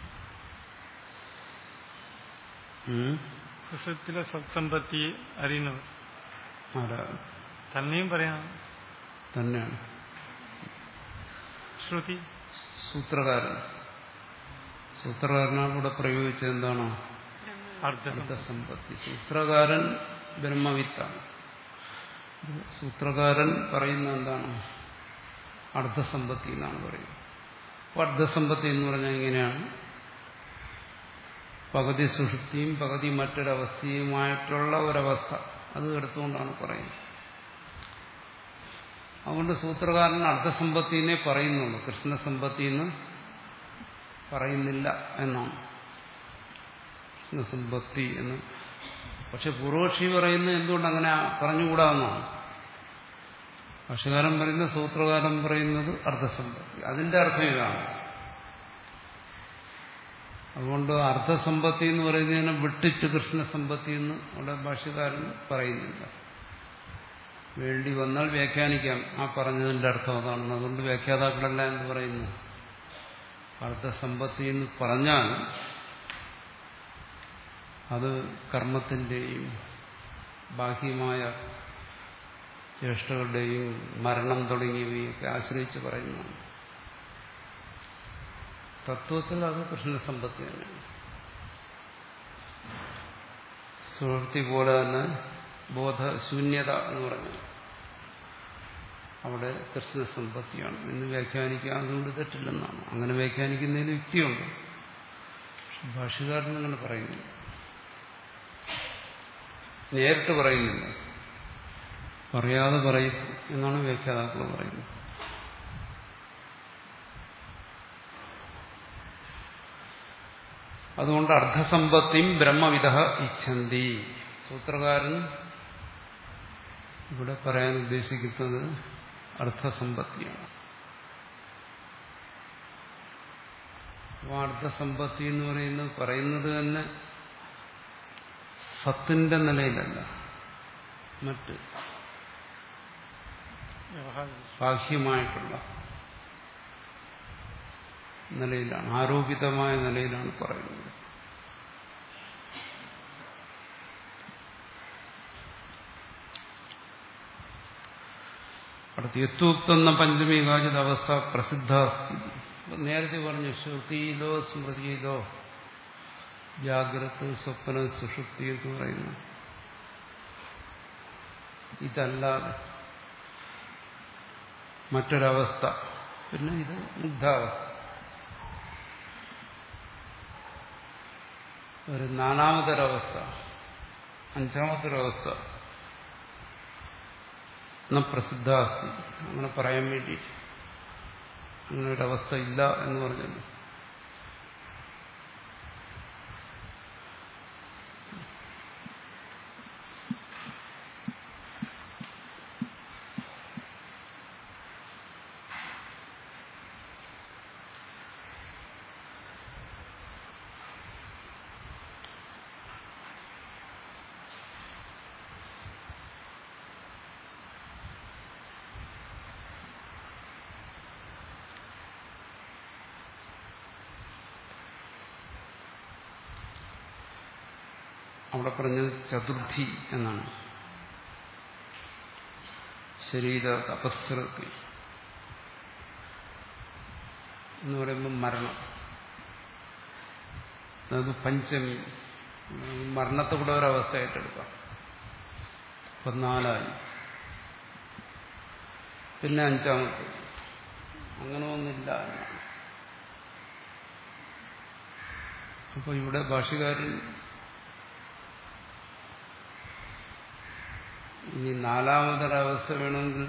ഉം? സുഷത്തിലെ സത്സമ്പത്തി അറിയുന്നവർ ആരാ തന്നെയും പറയാം തന്നെയാണ് ശ്രുതി സൂത്രകാരൻ സൂത്രകാരനാണ് ഇവിടെ പ്രയോഗിച്ചത് എന്താണോ അർദ്ധസം അർത്ഥസമ്പത്തി സൂത്രകാരൻ ബ്രഹ്മവിത്താണ് സൂത്രകാരൻ പറയുന്ന എന്താണ് അർദ്ധസമ്പത്തി എന്നാണ് പറയുന്നത് അപ്പോൾ അർദ്ധസമ്പത്തി എന്ന് പറഞ്ഞാൽ ഇങ്ങനെയാണ് പകുതി സുഷുപ്തിയും പകുതി മറ്റൊരവസ്ഥയുമായിട്ടുള്ള ഒരവസ്ഥ അത് എടുത്തുകൊണ്ടാണ് പറയുന്നത് അതുകൊണ്ട് സൂത്രകാരൻ അർദ്ധസമ്പത്തിനെ പറയുന്നുള്ളൂ കൃഷ്ണസമ്പത്തി എന്ന് പറയുന്നില്ല എന്നാണ് കൃഷ്ണസമ്പത്തി എന്ന് പക്ഷെ പൂർവക്ഷി പറയുന്നത് എന്തുകൊണ്ട് അങ്ങനെ പറഞ്ഞുകൂടാമെന്നാണ് ഭാഷകാരൻ പറയുന്ന സൂത്രകാരൻ പറയുന്നത് അർദ്ധസമ്പത്തി അതിന്റെ അർത്ഥം ഇതാണ് അതുകൊണ്ട് അർദ്ധസമ്പത്തി എന്ന് പറയുന്നതിനെ വിട്ടിട്ട് കൃഷ്ണസമ്പത്തി എന്ന് അവിടെ ഭാഷകാരൻ പറയുന്നില്ല വേണ്ടി വന്നാൽ വ്യാഖ്യാനിക്കാം ആ പറഞ്ഞതിന്റെ അർത്ഥം അതാണെന്ന് അതുകൊണ്ട് വ്യാഖ്യാതാക്കളെല്ലാം എന്ന് പറയുന്നു അർദ്ധസമ്പത്തി എന്ന് പറഞ്ഞാൽ അത് കർമ്മത്തിന്റെയും ബാഹ്യമായ ചേഷ്ടകളുടെയും മരണം തുടങ്ങിയവയൊക്കെ ആശ്രയിച്ച് പറയുന്നതാണ് തത്വത്തിൽ അത് കൃഷ്ണസമ്പത്തി തന്നെയാണ് സുഹൃത്തി പോലെ തന്നെ ബോധശൂന്യത എന്ന് പറഞ്ഞു അവിടെ കൃഷ്ണസമ്പത്തിയാണ് എന്ന് വ്യാഖ്യാനിക്കുക അതുകൊണ്ട് തെറ്റില്ലെന്നാണ് അങ്ങനെ വ്യാഖ്യാനിക്കുന്നതിന് യുക്തിയുണ്ട് പക്ഷെ ഭാഷകാരൻ അങ്ങനെ പറയുന്നില്ല നേരിട്ട് പറയുന്നില്ല പറയാതെ പറയും എന്നാണ് വ്യാഖ്യാതാക്കൾ പറയുന്നത് അതുകൊണ്ട് അർദ്ധസമ്പത്തിയും ബ്രഹ്മവിധ ഇച്ഛന്തി സൂത്രകാരൻ ഇവിടെ പറയാൻ ഉദ്ദേശിക്കുന്നത് അർത്ഥസമ്പത്തിയാണ് അപ്പോൾ അർത്ഥസമ്പത്തി എന്ന് പറയുന്നത് പറയുന്നത് തന്നെ സത്തിന്റെ നിലയിലല്ല മറ്റ് വ്യവഹാരം ബാഹ്യമായിട്ടുള്ള നിലയിലാണ് ആരോപിതമായ നിലയിലാണ് പറയുന്നത് അടുത്ത് യത്വക്തെന്ന പഞ്ചമി കാചിത അവസ്ഥ പ്രസിദ്ധ നേരത്തെ പറഞ്ഞു ശ്രുതിയിലോ സ്മൃതിയിലോ ജാഗ്രത സ്വപ്ന സുഷുപ്തി എന്ന് പറയുന്നു ഇതല്ലാതെ മറ്റൊരവസ്ഥ പിന്നെ ഇത് മുഗ്ധാവസ്ഥ ഒരു നാലാമതൊരവസ്ഥ അഞ്ചാമത്തൊരവസ്ഥ എന്ന പ്രസിദ്ധാസ്തി അങ്ങനെ പറയാൻ വേണ്ടി അങ്ങനെ ഒരവസ്ഥ ഇല്ല എന്ന് പറഞ്ഞല്ലോ അവിടെ പറഞ്ഞത് ചതുർത്ഥി എന്നാണ് ശരീര തപസ്രത്തി എന്ന് പറയുമ്പോൾ മരണം അത് പഞ്ചമി മരണത്തെ കൂടെ ഒരവസ്ഥയായിട്ട് എടുക്കാം ഇപ്പൊ നാലായി പിന്നെ അഞ്ചാമത്തെ അങ്ങനെ ഒന്നില്ല എന്നാണ് അപ്പൊ ഇവിടെ ഭാഷകാരൻ ഇനി നാലാമതൊരവസ്ഥ വേണമെങ്കിൽ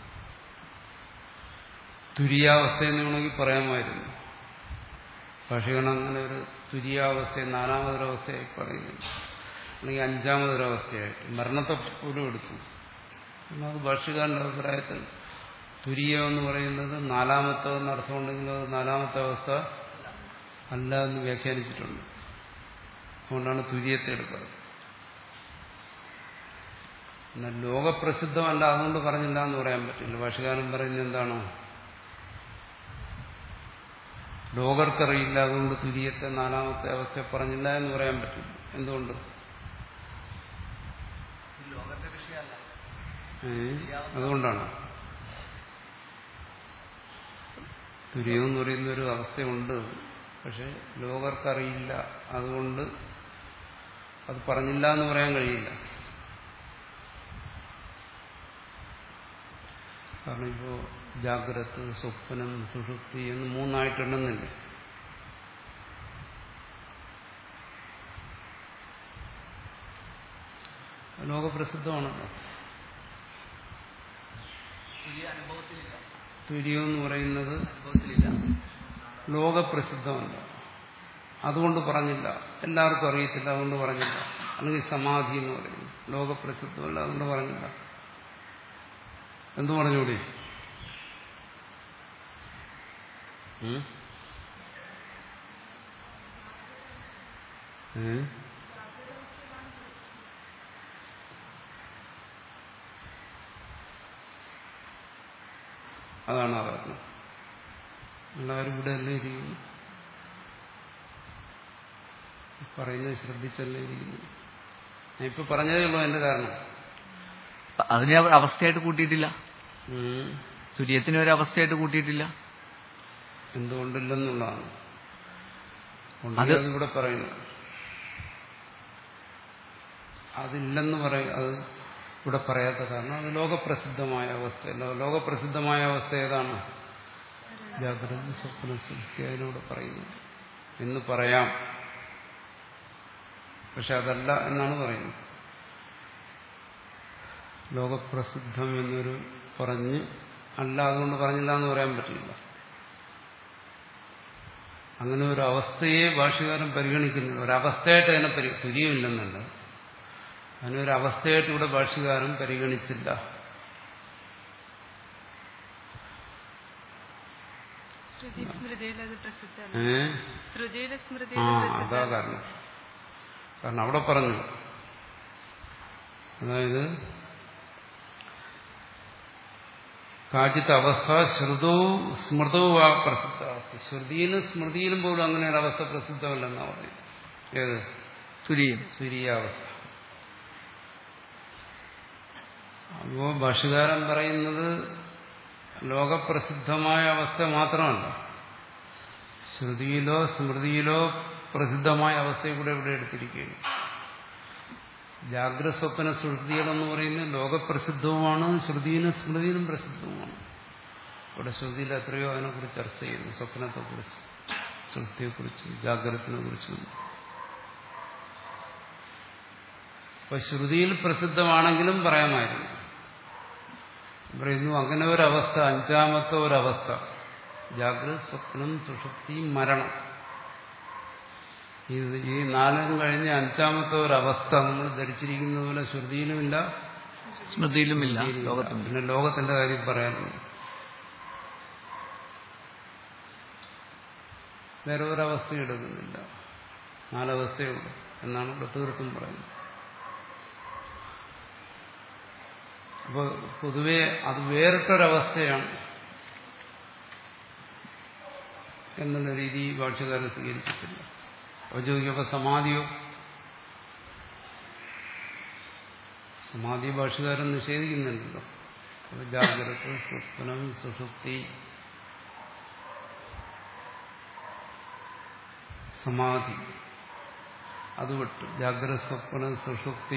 തുര്യാവസ്ഥയെന്ന് വേണമെങ്കിൽ പറയാമായിരുന്നു ഭാഷകൻ അങ്ങനെ ഒരു തുര്യാവസ്ഥയെ നാലാമതൊരവസ്ഥയായി പറയുന്നു അല്ലെങ്കിൽ അഞ്ചാമതൊരവസ്ഥയായിട്ട് മരണത്തെ പോലും എടുത്തു എന്നാൽ അത് ഭാഷകാരന്റെ അഭിപ്രായത്തിൽ തുര്യം എന്ന് പറയുന്നത് നാലാമത്തെ എന്ന് അർത്ഥമുണ്ടെങ്കിൽ അത് നാലാമത്തെ അവസ്ഥ അല്ല എന്ന് വ്യാഖ്യാനിച്ചിട്ടുണ്ട് അതുകൊണ്ടാണ് തുര്യത്തെ എടുക്കുന്നത് എന്നാൽ ലോകപ്രസിദ്ധമല്ല അതുകൊണ്ട് പറഞ്ഞില്ല എന്ന് പറയാൻ പറ്റില്ല ഭാഷകാരൻ പറയുന്നത് എന്താണോ ലോകർക്കറിയില്ല അതുകൊണ്ട് തുര്യത്തെ നാലാമത്തെ അവസ്ഥ പറഞ്ഞില്ല എന്ന് പറയാൻ പറ്റില്ല എന്തുകൊണ്ട് ലോകത്തെ വിഷയമല്ല ഏ? അതുകൊണ്ടാണ് തുര്യം എന്ന് പറയുന്ന ഒരു അവസ്ഥയുണ്ട് പക്ഷെ ലോകർക്കറിയില്ല അതുകൊണ്ട് അത് പറഞ്ഞില്ല എന്ന് പറയാൻ കഴിയില്ല കാരണം ഇപ്പോ ജാഗ്രത സ്വപ്നം സുഷുപ്തി എന്ന് മൂന്നായിട്ടുണ്ടെന്നില്ല ലോകപ്രസിദ്ധമാണല്ലോ തുര്യ അനുഭവത്തിലില്ല തുര്യം എന്ന് പറയുന്നത് അനുഭവത്തിലില്ല ലോകപ്രസിദ്ധമല്ല അതുകൊണ്ട് പറഞ്ഞില്ല എല്ലാവർക്കും അറിയത്തില്ല അതുകൊണ്ട് പറഞ്ഞില്ല അല്ലെങ്കിൽ സമാധി എന്ന് പറയുന്നു ലോകപ്രസിദ്ധമല്ല അതുകൊണ്ട് പറഞ്ഞില്ല എന്തു പറഞ്ഞൂടി ഉം? ഏ? അതാണ് ആ കാരണം എല്ലാവരും ഇവിടെ അല്ലേ ഇരിക്കുന്നു പറയുന്നത് ശ്രദ്ധിച്ചല്ലേ ഇരിക്കുന്നു ഞാൻ ഇപ്പൊ പറഞ്ഞതേ ഉള്ളൂ എന്റെ കാരണം അതിനെ അവർ അവസ്ഥയായിട്ട് കൂട്ടിയിട്ടില്ല ഉം. തുര്യത്തിനെ ഒരു അവസ്ഥയായിട്ട് കൂട്ടിയിട്ടില്ല എന്തുകൊണ്ടില്ലെന്നുള്ളതാണ് ഉണ്ടെങ്കിൽ അത് അതിവിടെ പറയുന്നു അതില്ലെന്ന് പറയും അത് ഇവിടെ പറയാത്ത കാരണം അത് ലോകപ്രസിദ്ധമായ അവസ്ഥയല്ല ലോകപ്രസിദ്ധമായ അവസ്ഥ ഏതാണ് ജാഗ്രത സ്വപ്ന സുഖ്തി അതിലൂടെ പറയുന്നു എന്ന് പറയാം പക്ഷെ അതല്ല എന്നാണ് പറയുന്നത് ലോകപ്രസിദ്ധം എന്നൊരു പറഞ്ഞ് അല്ല അതുകൊണ്ട് പറഞ്ഞില്ല എന്ന് പറയാൻ പറ്റില്ല അങ്ങനെ ഒരു അവസ്ഥയെ ഭാഷകാരൻ പരിഗണിക്കുന്നില്ല ഒരവസ്ഥയായിട്ട് അതിനെ പരി തുര്യമില്ലെന്നല്ല അതിനൊരു അവസ്ഥയായിട്ട് ഇവിടെ ഭാഷകാരൻ പരിഗണിച്ചില്ല ശ്രുതി സ്മൃതിയിൽ അത് പ്രസിദ്ധമാണ് ഏ ശ്രുതിയിലെ ആ സ്മൃതിയിൽ അതാ കാരണം കാരണം അവിടെ പറഞ്ഞു അതായത് കാച്ചിത്ത അവസ്ഥ ശ്രുതവും സ്മൃതവും ആ പ്രസിദ്ധ ശ്രുതിയിലും സ്മൃതിയിലും പോലും അങ്ങനെ ഒരു അവസ്ഥ പ്രസിദ്ധമല്ലെന്നാ പറയും ഏത് തുര്യം തുര്യാവസ്ഥ അപ്പോ ഭാഷകാരൻ പറയുന്നത് ലോകപ്രസിദ്ധമായ അവസ്ഥ മാത്രമല്ല ശ്രുതിയിലോ സ്മൃതിയിലോ പ്രസിദ്ധമായ അവസ്ഥയെ കൂടെ ഇവിടെ എടുത്തിരിക്കുകയാണ് ജാഗ്രത സ്വപ്ന ശ്രുതികളെന്ന് പറയുന്നത് ലോകപ്രസിദ്ധവുമാണ് ശ്രുതിയിലും സ്മൃതിയിലും പ്രസിദ്ധവുമാണ് ഇവിടെ ശ്രുതിയിൽ എത്രയോ അതിനെക്കുറിച്ച് ചർച്ച ചെയ്യുന്നു സ്വപ്നത്തെക്കുറിച്ച് ശ്രുതിയെക്കുറിച്ച് ജാഗ്രതത്തിനെ കുറിച്ചും അപ്പൊ ശ്രുതിയിൽ പ്രസിദ്ധമാണെങ്കിലും പറയാമായിരുന്നു പറയുന്നു അങ്ങനെ ഒരവസ്ഥ അഞ്ചാമത്തെ ഒരവസ്ഥ ജാഗ്രത സ്വപ്നം സുഷുപ്തി മരണം ഇത് ഈ നാലും കഴിഞ്ഞ് അഞ്ചാമത്തെ ഒരവസ്ഥ നമ്മൾ ധരിച്ചിരിക്കുന്ന പോലെ ശ്രുതിയിലുമില്ല സ്മൃതിയിലുമില്ല സ്മൃതിയിലുമില്ല. ലോകത്തുമില്ല പിന്നെ ലോകത്തിന്റെ കാര്യം പറയാനുണ്ട് വേറെ ഒരവസ്ഥ എടുക്കുന്നില്ല നാലവസ്ഥയുള്ളൂ എന്നാണ് ഇവിടെ തീർത്തും പറയുന്നത് അപ്പോൾ പൊതുവെ അത് വേറിട്ടൊരവസ്ഥയാണ് എന്നുള്ള രീതി ഭാഷകാരൻ സ്വീകരിച്ചിട്ടില്ല അപ്പോൾ ചോദിക്കും അപ്പോൾ സമാധിയോ സമാധി ഭാഷകാരൻ നിഷേധിക്കുന്നുണ്ടല്ലോ അപ്പൊ ജാഗ്രത സ്വപ്നം സുഷുപ്തി സമാധി അത് വിട്ടു ജാഗ്രത സ്വപ്ന സുഷുപ്തി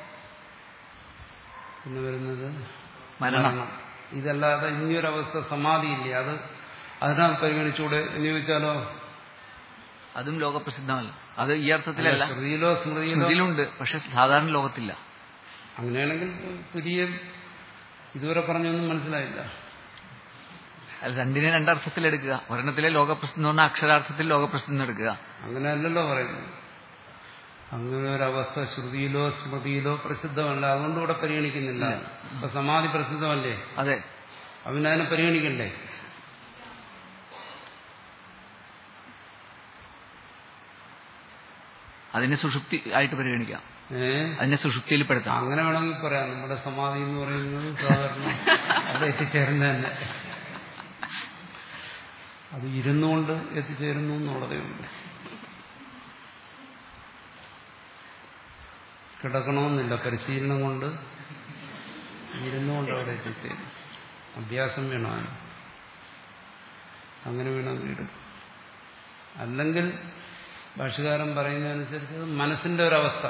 പിന്നെ വരുന്നത് മരണം ഇതല്ലാതെ ഇനിയൊരവസ്ഥ സമാധിയില്ല അത് അതിനാ പരിഗണിച്ചൂടെ എന്ന് ചോദിച്ചാലോ അതും ലോകപ്രസിദ്ധമല്ല അത് ഈ അർത്ഥത്തിലല്ല ശ്രുതിയിലോ സ്മൃതിയിലോ സ്മൃതിയിലുണ്ട് പക്ഷെ സാധാരണ ലോകത്തില്ല അങ്ങനെയാണെങ്കിൽ പുതിയ ഇതുവരെ പറഞ്ഞൊന്നും മനസ്സിലായില്ല അത് രണ്ടിനെ രണ്ടർത്ഥത്തിലെടുക്കുക ഒരെണ്ണത്തിലെ ലോകപ്രസിദ്ധം എന്ന് പറഞ്ഞാൽ അക്ഷരാർത്ഥത്തിൽ ലോകപ്രസിദ്ധം എടുക്കുക അങ്ങനെയല്ലല്ലോ പറയുന്നത് അങ്ങനെ ഒരവസ്ഥ ശ്രുതിയിലോ സ്മൃതിയിലോ പ്രസിദ്ധമല്ല അതുകൊണ്ട് ഇവിടെ പരിഗണിക്കുന്നില്ല ഇപ്പൊ സമാധി പ്രസിദ്ധമല്ലേ അതെ അവനതിനെ പരിഗണിക്കണ്ടേ അതിനെ സുഷുപ്തി ആയിട്ട് പരിഗണിക്കാം ഏ അതിനെ സുഷുപ്തിയിൽ പെടുത്താം അങ്ങനെ വേണമെങ്കിൽ പറയാം നമ്മുടെ സമാധി എന്ന് പറയുന്നത് സാധാരണ അവിടെ എത്തിച്ചേരുന്ന തന്നെ അത് ഇരുന്നുകൊണ്ട് എത്തിച്ചേരുന്നു എന്നുള്ളതേ ഉള്ളൂ കിടക്കണമെന്നില്ല പരിശീലനം കൊണ്ട് ഇരുന്നുകൊണ്ട് അവിടെ എത്തിച്ചേരും അഭ്യാസം വേണം അതിന്. അങ്ങനെ വേണമെങ്കിൽ എടുക്കും അല്ലെങ്കിൽ ഭാഷകാരൻ പറയുന്നതനുസരിച്ച് മനസ്സിന്റെ ഒരവസ്ഥ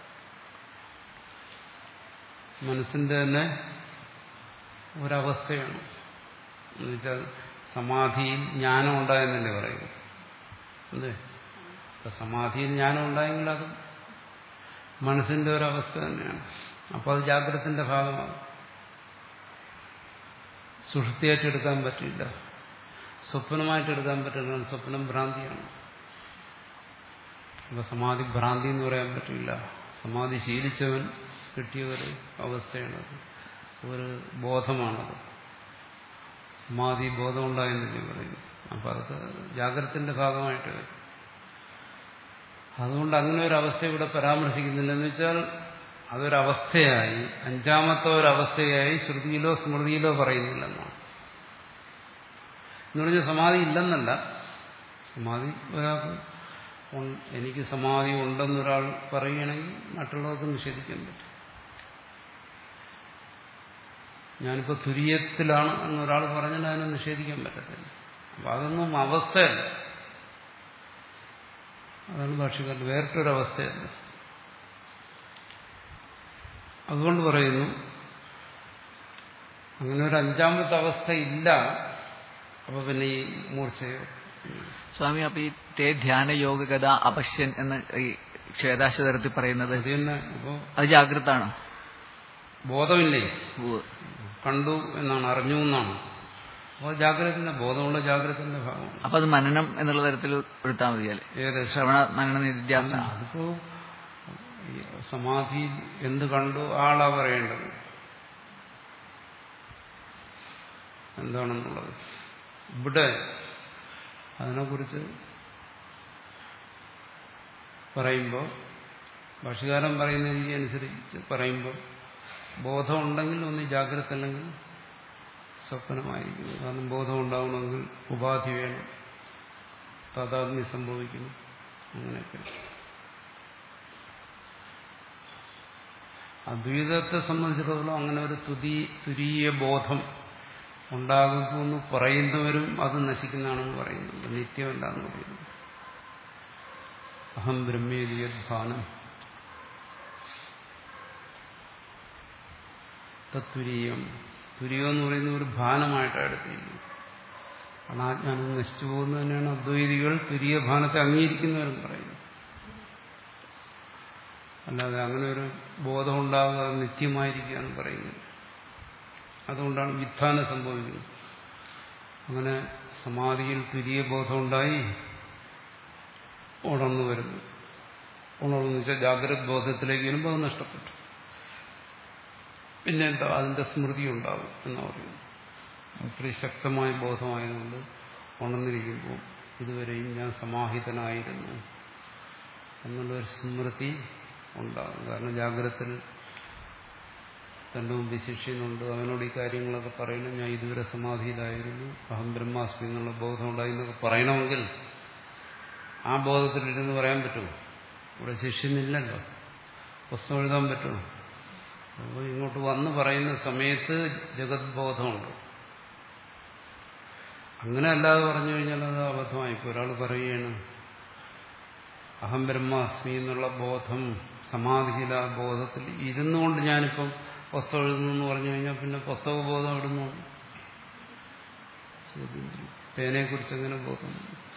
മനസ്സിന്റെ തന്നെ ഒരവസ്ഥയാണ് എന്നുവെച്ചാൽ സമാധിയിൽ ജ്ഞാനം ഉണ്ടായെന്നല്ലേ പറയുക അല്ലേ ഇപ്പൊ സമാധിയിൽ ജ്ഞാനം ഉണ്ടായെങ്കിൽ അത് മനസ്സിന്റെ ഒരവസ്ഥ തന്നെയാണ് അപ്പോൾ അത് ജാഗ്രതത്തിന്റെ ഭാഗമാണ് സുഷുപ്തിയായിട്ട് എടുക്കാൻ പറ്റില്ല സ്വപ്നമായിട്ട് എടുക്കാൻ പറ്റില്ല സ്വപ്നം ഭ്രാന്തിയാണ് അപ്പൊ സമാധി ഭ്രാന്തി എന്ന് പറയാൻ പറ്റില്ല സമാധി ശീലിച്ചവൻ കിട്ടിയ ഒരു അവസ്ഥയാണത് ഒരു ബോധമാണത് സമാധി ബോധം ഉണ്ടായെന്നല്ലേ പറയുന്നു അപ്പൊ അതൊക്കെ ജാഗ്രതത്തിന്റെ ഭാഗമായിട്ട് വരും അതുകൊണ്ട് അങ്ങനെ ഒരു അവസ്ഥ ഇവിടെ പരാമർശിക്കുന്നില്ല എന്ന് വെച്ചാൽ അതൊരവസ്ഥയായി അഞ്ചാമത്തെ ഒരവസ്ഥയായി ശ്രുതിയിലോ സ്മൃതിയിലോ പറയുന്നില്ലെന്നാണ് എന്ന് പറഞ്ഞാൽ സമാധി ഇല്ലെന്നല്ല സമാധി ഒരാൾക്ക് ഉൺ- എനിക്ക് സമാധി ഉണ്ടെന്നൊരാൾ പറയുകയാണെങ്കിൽ മറ്റുള്ളവർക്ക് നിഷേധിക്കാൻ പറ്റും ഞാനിപ്പോൾ തുര്യത്തിലാണ് എന്നൊരാൾ പറഞ്ഞാൽ അതിനെ നിഷേധിക്കാൻ പറ്റത്തില്ല അപ്പം അതൊന്നും അവസ്ഥയല്ല അതാണ് ഭാഷകാരൻ വേറിട്ടൊരവസ്ഥയല്ല അതുകൊണ്ട് പറയുന്നു അങ്ങനെ ഒരു അഞ്ചാമത്തെ അവസ്ഥ ഇല്ല അപ്പൊ പിന്നെ ഈ മൂർച്ചയോ സ്വാമി അപ്പൊ ഈ തേ ധ്യാന യോഗഗത അപശ്യൻ എന്ന് ഈ ശ്വേതാശ്വതരത്തിൽ പറയുന്നത് അത് തന്നെ അപ്പോ അത് ജാഗ്രതാണ് ബോധമില്ലേ ഉവ്വ്. കണ്ടു എന്നാണ് അറിഞ്ഞു എന്നാണ് അപ്പോൾ ജാഗ്രതത്തിന്റെ ബോധമുള്ള ജാഗ്രതത്തിന്റെ ഭാഗമാണ് അപ്പൊ അത് മനനം എന്നുള്ള തരത്തിൽ എടുത്താൽ മതിയല്ലേ ഏകദേശം ശ്രവണ മനന നിത്യാസ അതിപ്പോ ഈ സമാധി എന്ത് കണ്ടു ആളാ പറയേണ്ടത് എന്താണെന്നുള്ളത് ഇവിടെ അതിനെക്കുറിച്ച് പറയുമ്പോൾ ഭാഷകാരൻ പറയുന്ന രീതി അനുസരിച്ച് പറയുമ്പോൾ ബോധമുണ്ടെങ്കിൽ ഒന്ന് ജാഗ്രത അല്ലെങ്കിൽ സ്വപ്നമായിരിക്കുന്നു കാരണം ബോധം ഉണ്ടാവണമെങ്കിൽ ഉപാധി വേണം താതാത്മ്യം സംഭവിക്കുന്നു അങ്ങനെയൊക്കെ അദ്വൈതത്തെ സംബന്ധിച്ചിടത്തോളം അങ്ങനെ ഒരു തുതി തുരീയ ബോധം ഉണ്ടാകുന്നു എന്ന് പറയുന്നവരും അത് നശിക്കുന്നതാണെന്ന് പറയുന്നുണ്ട് നിത്യമല്ല എന്ന് പറയുന്നു അഹം ബ്രഹ്മേദിയദ്ഭാനം തത്തുരീയം തുര്യം എന്ന് പറയുന്ന ഒരു ഭാനമായിട്ടാണ് എടുത്തിരിക്കുന്നത് കാരണം ആ ജ്ഞാനം നശിച്ചു പോകുന്നത് തന്നെയാണ് അദ്വൈതികൾ തുരിയ ഭാനത്തെ അംഗീകരിക്കുന്നവരും പറയുന്നത് അല്ലാതെ അങ്ങനെ ഒരു ബോധം ഉണ്ടാകുക അത് നിത്യമായിരിക്കുക എന്ന് പറയുന്നത് അതുകൊണ്ടാണ് വിധാനം സംഭവിക്കുന്നത് അങ്ങനെ സമാധിയിൽ തുരിയ ബോധമുണ്ടായി ഉണർന്നു വരുന്നു ഉണർന്നു വെച്ചാൽ ജാഗ്രത ബോധത്തിലേക്ക് വരുമ്പോൾ അത് നഷ്ടപ്പെട്ടു പിന്നെ എന്താ അതിന്റെ സ്മൃതി ഉണ്ടാവും എന്ന് പറയുന്നു അത്രയും ശക്തമായ ബോധമായതുകൊണ്ട് ഉണർന്നിരിക്കുമ്പോൾ ഇതുവരെയും ഞാൻ സമാഹിതനായിരുന്നു എന്നുള്ളൊരു സ്മൃതി ഉണ്ടാകും കാരണം ജാഗ്രതത്തിൽ തന്റെ മുമ്പിൽ ശിഷ്യനുണ്ട് അവനോട് ഈ കാര്യങ്ങളൊക്കെ പറയണം ഞാൻ ഇതുവരെ സമാധിയിലായിരുന്നു അഹം ബ്രഹ്മാസ്മി എന്നുള്ള ബോധം ഉണ്ടായി എന്നൊക്കെ പറയണമെങ്കിൽ ആ ബോധത്തിലിരുന്ന് പറയാൻ പറ്റുമോ ഇവിടെ ശിഷ്യനില്ലല്ലോ പുസ്തകം എഴുതാൻ പറ്റുമോ അപ്പോൾ ഇങ്ങോട്ട് വന്ന് പറയുന്ന സമയത്ത് ജഗത് ബോധമുണ്ട് അങ്ങനെ അല്ലാതെ പറഞ്ഞു കഴിഞ്ഞാൽ അത് അബദ്ധമായിപ്പോ ഒരാൾ പറയുകയാണ് അഹം ബ്രഹ്മാസ്മി എന്നുള്ള ബോധം സമാധിയില ബോധത്തിൽ ഇരുന്നുകൊണ്ട് ഞാനിപ്പം പുസ്തകം എഴുതുന്നു എന്ന് പറഞ്ഞു കഴിഞ്ഞാൽ പിന്നെ പുസ്തക ബോധം ഇടുന്നു പേനയെ കുറിച്ച് എങ്ങനെ ബോധം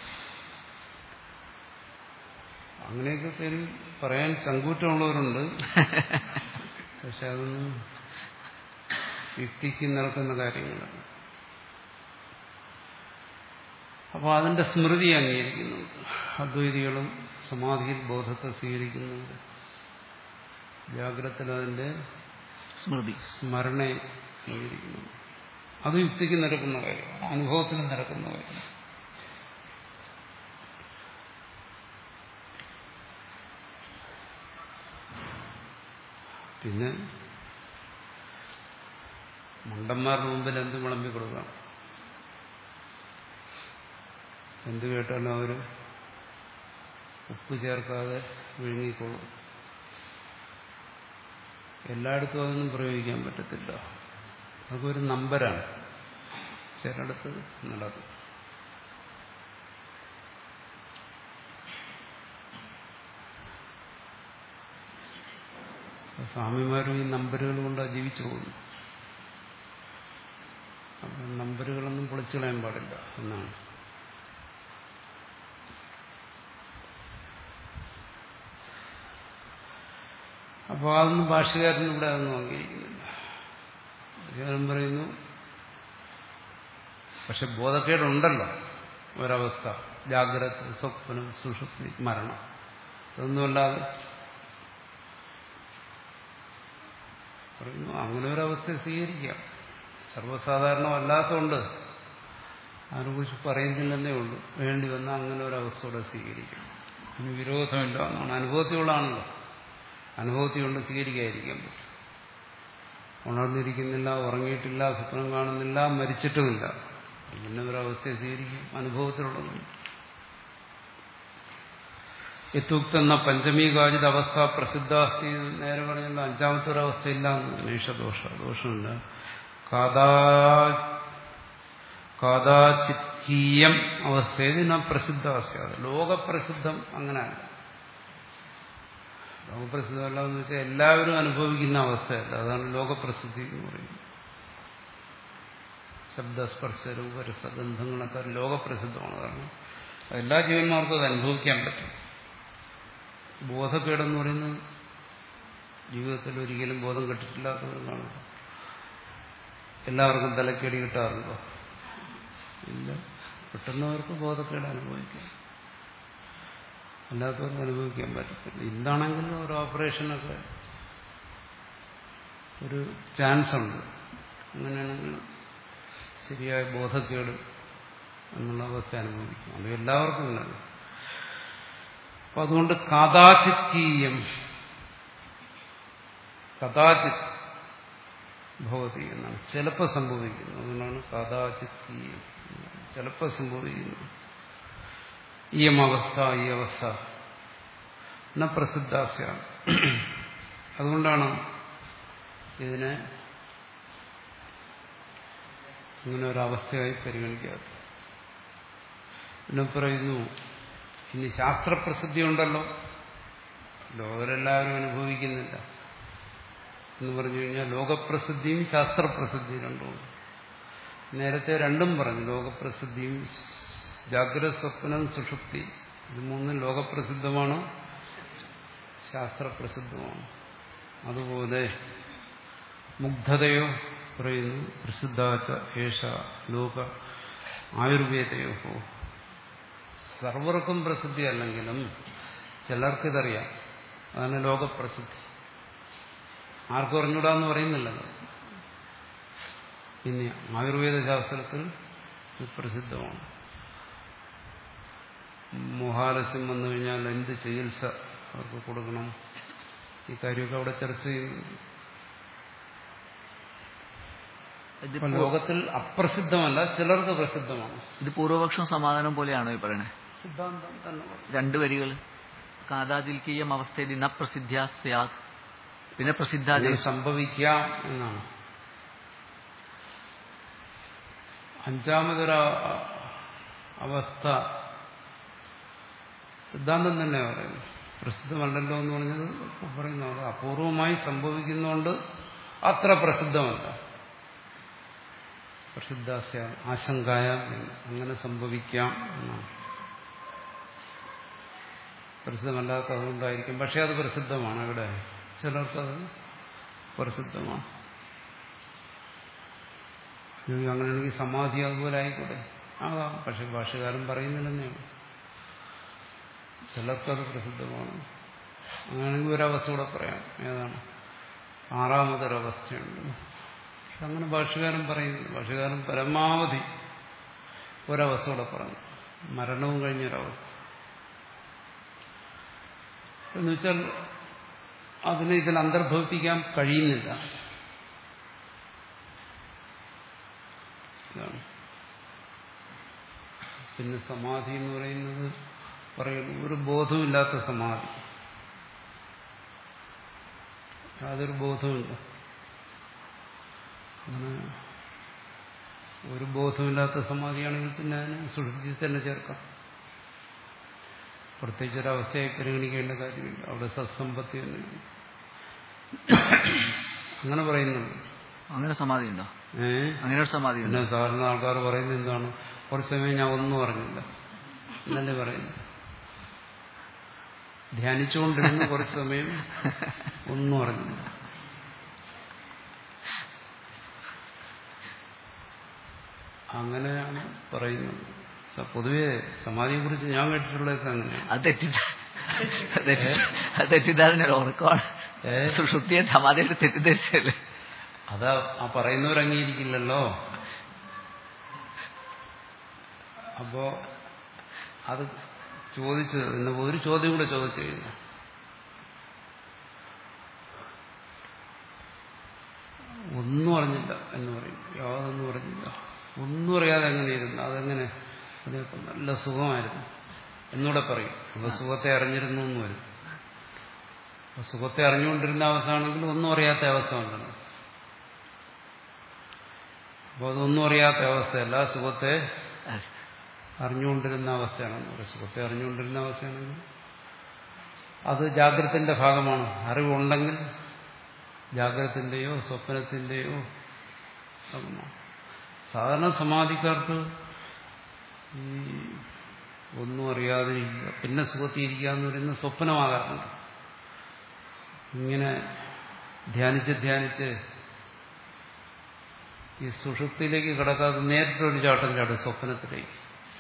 അങ്ങനെയൊക്കെ പേര് പറയാൻ ചങ്കൂറ്റമുള്ളവരുണ്ട് പക്ഷെ അതൊന്നും യുക്തിക്ക് നിൽക്കുന്ന കാര്യങ്ങളാണ് അപ്പോൾ അതിന്റെ സ്മൃതി അംഗീകരിക്കുന്നുണ്ട് അദ്വൈതികളും സമാധിയിൽ ബോധത്തെ സ്വീകരിക്കുന്നുണ്ട് ജാഗ്രതത്തിൽ അതിന്റെ സ്മൃതി സ്മരണ അംഗീകരിക്കുന്നുണ്ട് അത് യുക്തിക്ക് നിരക്കുന്ന കാര്യമാണ് അനുഭവത്തിന് നിരക്കുന്ന കാര്യം പിന്നെ മണ്ടന്മാരുടെ മുമ്പിൽ എന്ത് വിളമ്പി കൊടുക്കാം എന്ത് കേട്ടാലും അവർ ഉപ്പ് ചേർക്കാതെ വിഴുങ്ങിക്കൊള്ളും എല്ലായിടത്തും അതൊന്നും പ്രയോഗിക്കാൻ പറ്റത്തില്ല അതൊക്കെ ഒരു നമ്പരാണ് ചിലയിടത്ത് നടക്കും സ്വാമിമാരും ഈ നമ്പറുകൾ കൊണ്ടാണ് ജീവിച്ചു പോകുന്നു അപ്പം നമ്പറുകളൊന്നും പൊളിച്ചു കളയാൻ പാടില്ല എന്നാണ് അപ്പോൾ അതൊന്നും ഭാഷകാരൻ ഇവിടെ അതൊന്നും അംഗീകരിക്കുന്നില്ല ഭാഷകാരൻ പറയുന്നു പക്ഷെ ബോധക്കേടുണ്ടല്ലോ ഒരവസ്ഥ ജാഗ്രത സ്വപ്നം സുഷുപ്തി മരണം ഇതൊന്നുമല്ലാതെ പറയുന്നു അങ്ങനെ ഒരവസ്ഥ സ്വീകരിക്കാം സർവ്വസാധാരണമല്ലാത്തതുകൊണ്ട് അതിനെക്കുറിച്ച് പറയുന്നില്ലെന്നേ ഉള്ളൂ വേണ്ടി വന്നാൽ അങ്ങനെ ഒരവസ്ഥയോടെ സ്വീകരിക്കാം അതിന് വിരോധമില്ല എന്നാണ് അനുഭവത്തിലുള്ളതാണല്ലോ അനുഭവത്തിൽ കൊണ്ട് സ്വീകരിക്കാതിരിക്കാൻ പറ്റും ഉണർന്നിരിക്കുന്നില്ല ഉറങ്ങിയിട്ടില്ല സ്വപ്നം കാണുന്നില്ല മരിച്ചിട്ടുമില്ല പിന്നെ ഒരവസ്ഥയെ സ്വീകരിക്കും അനുഭവത്തിലുള്ളതുണ്ട് യഥുക്ത എന്ന പഞ്ചമീ കാജിത അവസ്ഥ പ്രസിദ്ധാസ്തി നേരെ പറഞ്ഞാൽ അഞ്ചാമത്തെ ഒരു അവസ്ഥയില്ല നിഷദോഷ ദോഷമില്ല കാതാ കാതാചിത്തീയം അവസ്ഥയിൽ ന പ്രസിദ്ധാസ്യ ലോകപ്രസിദ്ധം അങ്ങനെയല്ല ലോകപ്രസിദ്ധമല്ല എന്ന് വെച്ചാൽ എല്ലാവരും അനുഭവിക്കുന്ന അവസ്ഥയല്ല അതാണ് ലോകപ്രസിദ്ധി എന്ന് പറയുന്നത് ശബ്ദസ്പർശ രൂപരസഗന്ധങ്ങളൊക്കെ ലോകപ്രസിദ്ധമാണ് കാരണം എല്ലാ ജീവന്മാർക്കും അത് അനുഭവിക്കാൻ പറ്റും ബോധക്കേടെന്ന് പറയുന്നത് ജീവിതത്തിൽ ഒരിക്കലും ബോധം കെട്ടിട്ടില്ലാത്തവരും കാണും എല്ലാവർക്കും തലക്കേടി കിട്ടാറുണ്ടോ ഇല്ല കിട്ടുന്നവർക്ക് ബോധക്കേട് അനുഭവിക്കാം അല്ലാത്തവർക്ക് അനുഭവിക്കാൻ പറ്റത്തില്ല ഇന്നാണെങ്കിൽ ഒരു ഓപ്പറേഷനൊക്കെ ഒരു ചാൻസ് ഉണ്ട് അങ്ങനെയാണെങ്കിൽ ശരിയായ ബോധക്കേട് എന്നുള്ള അവസ്ഥ അനുഭവിക്കും അത് എല്ലാവർക്കും ഉള്ളത് അപ്പൊ അതുകൊണ്ട് കഥാചിത്തീയം കഥാചിത് ഭവതി എന്നാണ് ചിലപ്പോൾ സംഭവിക്കുന്നത് അതുകൊണ്ടാണ് കഥാചിത്തീയം ചിലപ്പോൾ സംഭവിക്കുന്നു ഈ അവസ്ഥ ഈ അവസ്ഥ എന്ന പ്രസിദ്ധാസ്യ അതുകൊണ്ടാണ് ഇതിനെ ഇങ്ങനെ ഒരവസ്ഥയായി പരിഗണിക്കാത്തത് പിന്നെ പറയുന്നു ഇനി ശാസ്ത്രപ്രസിദ്ധി ഉണ്ടല്ലോ ലോകരെല്ലാവരും അനുഭവിക്കുന്നില്ല എന്ന് പറഞ്ഞു കഴിഞ്ഞാൽ ലോകപ്രസിദ്ധിയും ശാസ്ത്രപ്രസിദ്ധിയും രണ്ടുമുണ്ട് നേരത്തെ രണ്ടും പറഞ്ഞു ലോകപ്രസിദ്ധിയും ജാഗ്രത സ്വപ്നം സുഷുപ്തി ഇത് മൂന്നും ലോകപ്രസിദ്ധമാണ് ശാസ്ത്രപ്രസിദ്ധമാണ് അതുപോലെ മുഗ്ധതയോ പറയുന്നു പ്രസിദ്ധാച്ച ഏഷ ലോക ആയുർവേദയോ സർവർക്കും പ്രസിദ്ധി അല്ലെങ്കിലും ചിലർക്കിതറിയാം അതാണ് ലോകപ്രസിദ്ധി ആർക്കും അറിഞ്ഞൂടാന്ന് പറയുന്നില്ലല്ലോ ഇനി ആയുർവേദ ശാസ്ത്രത്തിൽ ഇത് പ്രസിദ്ധമാണ് മോഹാലസ്യം വന്നു കഴിഞ്ഞാൽ എന്ത് ചികിത്സ അവർക്ക് കൊടുക്കണം ഈ കാര്യമൊക്കെ അവിടെ ചർച്ച ചെയ്യുന്നു ഇത് ഇപ്പൊ പൂ- ലോകത്തിൽ അപ്രസിദ്ധമല്ല ചിലർക്ക് പ്രസിദ്ധമാണ് ഇത് പൂർവപക്ഷം സമാധാനം പോലെയാണോ ഈ പറയണേ സിദ്ധാന്തം തന്നെ പറയും. രണ്ട് വരികൾ കാതാതിൽക്കീയം അവസ്ഥയിൽ ന പ്രസിദ്ധ്യ സ്യാത് പിന്നെ പ്രസിദ്ധാദി അങ്ങനെ സംഭവിക്കാം എന്നാണ് അഞ്ചാമതൊരു അ- അവസ്ഥ സിദ്ധാന്തം തന്നെ പറയുന്നു പ്രസിദ്ധമല്ലല്ലോ എന്ന് പറഞ്ഞത് പറയുന്നു അത് അപൂർവമായി സംഭവിക്കുന്നതുകൊണ്ട് അത്ര പ്രസിദ്ധമല്ല പ്രസിദ്ധാസ്യ ആശങ്കായ അങ്ങനെ സംഭവിക്കാം എന്നാണ് പ്രസിദ്ധമല്ലാത്ത അതുകൊണ്ടായിരിക്കും പക്ഷെ അത് പ്രസിദ്ധമാണ് ഇവിടെ ചിലർക്കത് പ്രസിദ്ധമാണ് അയ്യോ, അങ്ങനെയാണെങ്കിൽ സമാധി അതുപോലെ ആയിക്കൂടെ ആകാം പക്ഷെ ഭാഷകാരൻ പറയുന്നില്ലെന്നേ ഉള്ളൂ. ചിലർക്കത് പ്രസിദ്ധമാണ് അങ്ങനെയാണെങ്കിൽ ഒരവസ്ഥ കൂടെ പറയാം ഏതാണ് ആറാമതൊരവസ്ഥയുണ്ട് പക്ഷെ അങ്ങനെ ഭാഷകാരൻ പറയുന്നു ഭാഷകാരൻ പരമാവധി ഒരവസ്ഥ കൂടെ പറഞ്ഞു മരണവും കഴിഞ്ഞൊരവസ്ഥ എന്നുവെച്ചാൽ അതിനെ ഇതിൽ അന്തർഭവിപ്പിക്കാൻ കഴിയുന്നില്ല ഇതാണ് പിന്നെ സമാധി എന്ന് പറയുന്നത് പറയുന്നു ഒരു ബോധമില്ലാത്ത സമാധി യാതൊരു ബോധവുമില്ല അങ്ങനെ ഒരു ബോധമില്ലാത്ത സമാധിയാണെങ്കിൽ പിന്നെ അതിനെ സുഷുപ്തി തന്നെ ചേർക്കാം പ്രത്യേകിച്ച് ഒരവസ്ഥയായി പരിഗണിക്കേണ്ട കാര്യമില്ല അവിടെ സത്സമ്പത്തി തന്നെയാണ് അങ്ങനെ പറയുന്നുണ്ട് അങ്ങനെ സമാധി ഉണ്ടോ ഏഹ് അങ്ങനെ ഒരു സമാധി ഉണ്ടോ പിന്നെ സാധാരണ ആൾക്കാർ പറയുന്നത് എന്താണ് കുറച്ച് സമയം ഞാൻ ഒന്നും അറിഞ്ഞില്ല എന്നല്ലേ പറയുന്നു ധ്യാനിച്ചുകൊണ്ടിരുന്ന് കുറച്ച് സമയം ഒന്നും അറിഞ്ഞില്ല അങ്ങനെയാണ് പറയുന്നത് സ- പൊതുവെ സമാധിയെക്കുറിച്ച് ഞാൻ കേട്ടിട്ടുള്ളത് അങ്ങനെയാണ് അത് തെറ്റിദ്ധ അത് തെറ്റി- അത് തെറ്റിദ്ധാരണ ഉറക്കമാണ് ഏ? സുഷുപ്തിയെ സമാധിയായിട്ട് തെറ്റിദ്ധരിച്ചല്ലേ അത് ആ പറയുന്നവർ അംഗീകരിക്കില്ലല്ലോ അപ്പോ അത് ചോദിച്ചത് ഇന്ന് ഒരു ചോദ്യം കൂടെ ചോദിച്ചു കഴിഞ്ഞു ഒന്നും അറിഞ്ഞില്ല എന്ന് പറയും യാതൊന്നും അറിഞ്ഞില്ല ഒന്നും അറിയാതെ എങ്ങനെ ഇരുന്നു അതെങ്ങനെ അതിനൊക്കെ നല്ല സുഖമായിരുന്നു എന്നൂടെ പറയും അപ്പൊ സുഖത്തെ അറിഞ്ഞിരുന്നു എന്ന് വരും അപ്പൊ സുഖത്തെ അറിഞ്ഞുകൊണ്ടിരുന്ന അവസ്ഥയാണെങ്കിൽ ഒന്നും അറിയാത്ത അവസ്ഥ ഉണ്ടല്ലോ അപ്പോൾ അതൊന്നും അറിയാത്ത അവസ്ഥയല്ല സുഖത്തെ അറിഞ്ഞുകൊണ്ടിരുന്ന അവസ്ഥയാണെന്ന് പറയും സുഖത്തെ അറിഞ്ഞുകൊണ്ടിരുന്ന അവസ്ഥയാണെങ്കിൽ അത് ജാഗ്രത്തിന്റെ ഭാഗമാണ് അറിവുണ്ടെങ്കിൽ ജാഗ്രത്തിന്റെയോ സ്വപ്നത്തിന്റെയോ ഭാഗമാണ് സാധാരണ സമാധിക്കാർക്ക് ഈ ഒന്നും അറിയാതെ ഇരിക്കുക പിന്നെ സുഖത്തിൽ ഇരിക്കുക എന്ന് പറയുന്നത് സ്വപ്നമാകാറുണ്ട് ഇങ്ങനെ ധ്യാനിച്ച് ധ്യാനിച്ച് ഈ സുഷുപ്തിയിലേക്ക് കിടക്കാതെ നേരിട്ടൊരു ചാട്ടം ചാടും സ്വപ്നത്തിലേക്ക്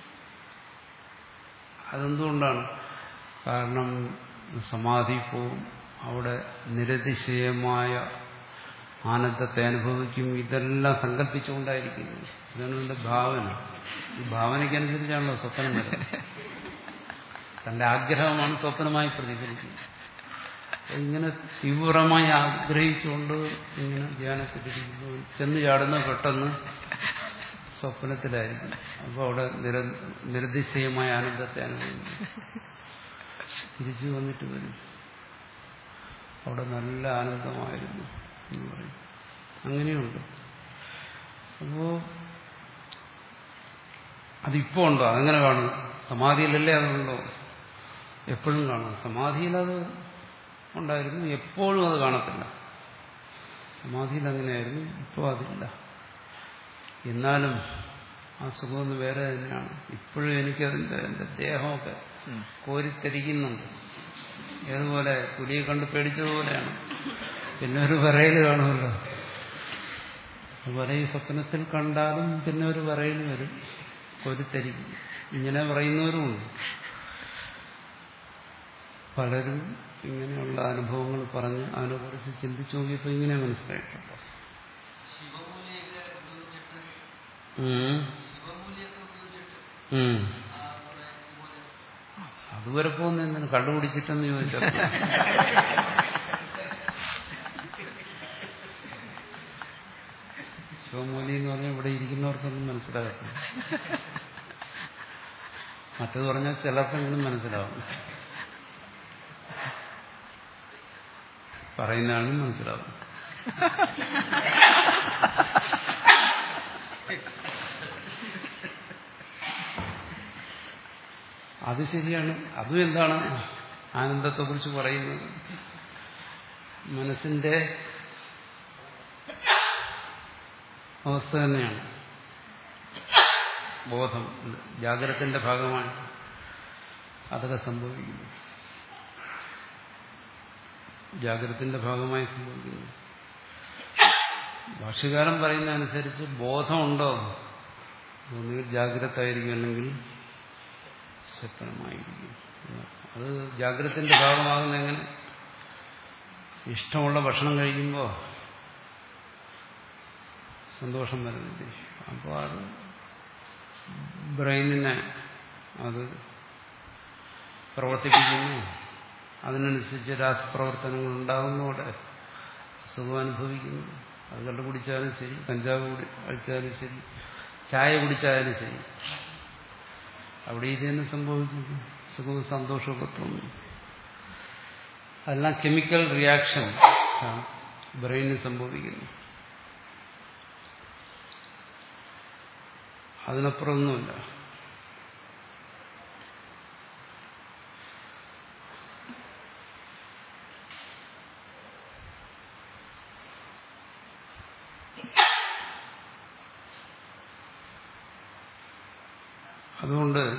അതെന്തുകൊണ്ടാണ് കാരണം സമാധി പോവും അവിടെ നിരതിശയമായ ആനന്ദത്തെ അനുഭവിക്കും ഇതെല്ലാം സങ്കല്പിച്ചുകൊണ്ടായിരിക്കും ഇതാണ് എന്റെ ഭാവന ഈ ഭാവനയ്ക്കനുസരിച്ചാണല്ലോ സ്വപ്നം വരുന്നത് തന്റെ ആഗ്രഹമാണ് സ്വപ്നമായി പ്രതിഫലിക്കുന്നത് അപ്പൊ ഇങ്ങനെ തീവ്രമായി ആഗ്രഹിച്ചുകൊണ്ട് ഇങ്ങനെ ധ്യാനത്തിലിരിക്കുന്നു ചെന്ന് ചാടുന്ന പെട്ടെന്ന് സ്വപ്നത്തിലായിരിക്കും അപ്പോൾ അവിടെ നിര നിരതിശയമായ ആനന്ദത്തെ അനുഭവിക്കും തിരിച്ചു വന്നിട്ട് വരും അവിടെ നല്ല ആനന്ദമായിരുന്നു എന്ന് പറയും അങ്ങനെയുണ്ട് അപ്പോ അതിപ്പോ ഉണ്ടോ അതെങ്ങനെ കാണും സമാധിയിലല്ലേ അതുണ്ടോ എപ്പോഴും കാണും സമാധിയിൽ അത് ഉണ്ടായിരുന്നു എപ്പോഴും അത് കാണത്തില്ല സമാധിയിൽ അങ്ങനെയായിരുന്നു ഇപ്പോൾ അതില്ല എന്നാലും ആ സുഖമൊന്ന് വേറെ തന്നെയാണ് ഇപ്പോഴും എനിക്കതിൻ്റെ എൻ്റെ ദേഹമൊക്കെ കോരിത്തെരിക്കുന്നുണ്ട് ഏതുപോലെ പുലിയെ കണ്ട് പേടിച്ചതുപോലെയാണ് പിന്നെ ഒരു വിറയൽ കാണുമല്ലോ അതുപോലെ ഈ സ്വപ്നത്തിൽ കണ്ടാലും പിന്നെ ഒരു വിറയൽ വരും കോരിത്തെരിക്കും ഇങ്ങനെ പറയുന്നവരുമുണ്ട് പലരും ഇങ്ങനെയുള്ള അനുഭവങ്ങൾ പറഞ്ഞ് അതിനെക്കുറിച്ച് ചിന്തിച്ചു നോക്കിയപ്പോൾ ഇങ്ങനെ മനസ്സിലായിട്ടുണ്ട് ഉം. ഉം. അതുവരെ പോകുന്ന എന്തിനു കണ്ടുപിടിച്ചിട്ടെന്ന് ചോദിച്ചാൽ ശിവമൂലി എന്ന് പറഞ്ഞാൽ ഇവിടെ ഇരിക്കുന്നവർക്കൊന്നും മനസ്സിലാകത്തില്ല മറ്റത് പറഞ്ഞാൽ ചിലർക്കെങ്കിലും മനസ്സിലാവും പറയുന്നതാണ് മനസ്സിലാവും അത് ശരിയാണ് അതും എന്താണ് ആനന്ദത്തെക്കുറിച്ച് പറയുന്നത് മനസ്സിന്റെ അവസ്ഥ തന്നെയാണ് ബോധം ജാഗ്രതത്തിന്റെ ഭാഗമാണ് അതൊക്കെ സംഭവിക്കുന്നു ജാഗ്രതത്തിന്റെ ഭാഗമായി സംഭവിക്കുന്നു ഭാഷ്യകാരൻ പറയുന്ന അനുസരിച്ച് ബോധമുണ്ടോ ഒന്നുകിൽ ജാഗ്രത ആയിരിക്കും അല്ലെങ്കിൽ സ്വപ്നമായിരിക്കും അത് ജാഗ്രതത്തിന്റെ ഭാഗമാകുന്ന എങ്ങനെ ഇഷ്ടമുള്ള ഭക്ഷണം കഴിക്കുമ്പോൾ സന്തോഷം വരുന്നില്ലേ അപ്പോൾ അത് ബ്രെയിനിനെ അത് പ്രവർത്തിപ്പിക്കുന്നു അതിനനുസരിച്ച് രാസപ്രവർത്തനങ്ങൾ ഉണ്ടാകുന്നതോടെ സുഖം അനുഭവിക്കുന്നു അത് കള്ളു കുടിച്ചാലും ശരി കഞ്ചാവ് കുടി കഴിച്ചാലും ശരി ചായ കുടിച്ചാലും ശരി അവിടെ ഇത് തന്നെ സംഭവിക്കുന്നു സുഖവും സന്തോഷമൊക്കെ തോന്നുന്നു അതെല്ലാം കെമിക്കൽ റിയാക്ഷൻ ബ്രെയിനിൽ സംഭവിക്കുന്നു അതിനപ്പുറമൊന്നുമില്ല അതുകൊണ്ട്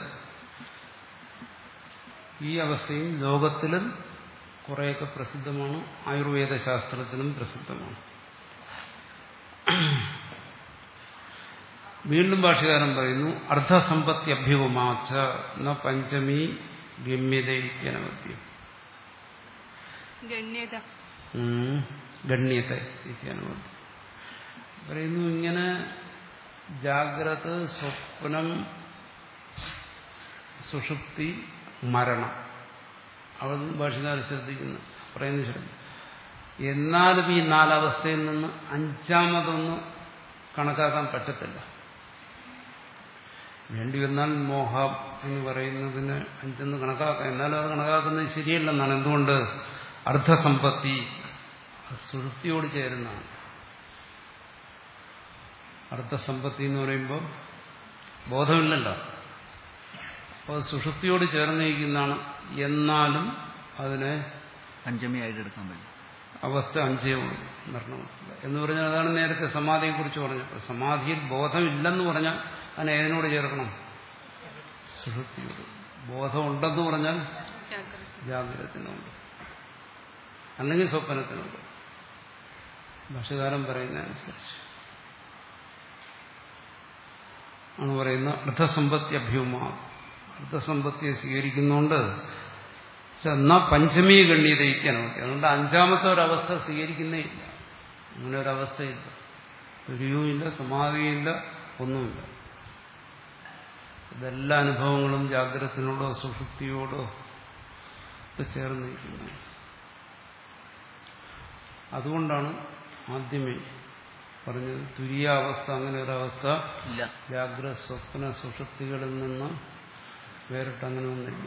ഈ അവസ്ഥയും ലോകത്തിലും കുറേയൊക്കെ പ്രസിദ്ധമാണ് ആയുർവേദ ശാസ്ത്രത്തിലും പ്രസിദ്ധമാണ് വീണ്ടും ഭാഷകാരൻ പറയുന്നു അർദ്ധസമ്പത്തി അഭ്യുമാച്ച ന പഞ്ചമി ഗമ്യതയ്ക്കനവദ്യം ഗണ്യത ഗണ്യത ഇത്യാനുമതി പറയുന്നു ഇങ്ങനെ ജാഗ്രത സ്വപ്നം സുഷുപ്തി മരണം അവിടെ ഭാഷകാരൻ ശ്രദ്ധിക്കുന്നു പറയുന്നത് ശ്രദ്ധിക്കും എന്നാലും ഈ നാലവസ്ഥയിൽ നിന്ന് അഞ്ചാമതൊന്ന് കണക്കാക്കാൻ പറ്റത്തില്ല വേണ്ടി വന്നാൽ മോഹം എന്ന് പറയുന്നതിന് അഞ്ചെന്ന് കണക്കാക്കാം എന്നാലും അത് കണക്കാക്കുന്നത് ശരിയല്ലെന്നാണ് എന്തുകൊണ്ട് അർദ്ധസമ്പത്തി സുഷുപ്തിയോട് ചേരുന്നതാണ് അർദ്ധസമ്പത്തി എന്ന് പറയുമ്പോൾ ബോധമില്ലല്ലോ അപ്പോൾ സുഷുപ്തിയോട് ചേർന്നിരിക്കുന്നതാണ് എന്നാലും അതിനെ പഞ്ചമിയായിട്ട് എടുക്കാൻ പറ്റും അവസ്ഥ അഞ്ചേ ഉള്ളൂ മരണമില്ല എന്ന് പറഞ്ഞാൽ അതാണ് നേരത്തെ സമാധിയെക്കുറിച്ച് പറഞ്ഞത് സമാധിയിൽ ബോധമില്ലെന്ന് പറഞ്ഞാൽ അതിനെ ഏതിനോട് ചേർക്കണം സുഷുപ്തിയോട് ബോധമുണ്ടെന്ന് പറഞ്ഞാൽ ജാഗ്രത ജാഗ്രതത്തിനുണ്ട് അല്ലെങ്കിൽ സ്വപ്നത്തിനുണ്ട് ഭാഷകാരൻ പറയുന്നതനുസരിച്ച് ആണ് പറയുന്ന അർദ്ധസമ്പത്തി അഭ്യൂമ അർദ്ധസമ്പത്തിയെ സ്വീകരിക്കുന്നതുകൊണ്ട് ചെന്ന പഞ്ചമീ ഗണ്യതയ്ക്കാണ് അതുകൊണ്ട് അഞ്ചാമത്തെ ഒരവസ്ഥ സ്വീകരിക്കുന്നേ ഇല്ല അങ്ങനെ ഒരവസ്ഥയില്ല തുര്യവുമില്ല സമാധിയില്ല ഒന്നുമില്ല ഇതെല്ലാ അനുഭവങ്ങളും ജാഗ്രതത്തിനോടോ സുഷുപ്തിയോടോ ഒക്കെ ചേർന്നിരിക്കുന്നത് അതുകൊണ്ടാണ് ആദ്യമേ പറഞ്ഞത് തുര്യാവസ്ഥ അങ്ങനെ ഒരവസ്ഥ ഇല്ല ജാഗ്രത സ്വപ്ന സുഷുപ്തികളിൽ നിന്ന് വേറിട്ട് അങ്ങനെ ഒന്നില്ല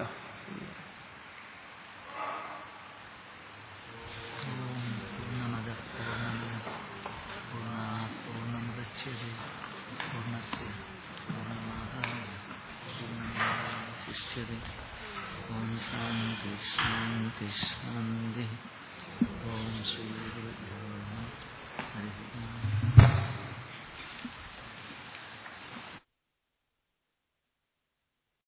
പൂർണ്ണമത പൂർണ്ണമിത പൂർണ്ണ പൂർണ്ണമുദച്ഛതി പൂർണ്ണസ്യ പൂർണ്ണമാദായ പൂർണ്ണമേവാവശിഷ്യതി ഓം ശാന്തി ശാന്തി ശാന്തി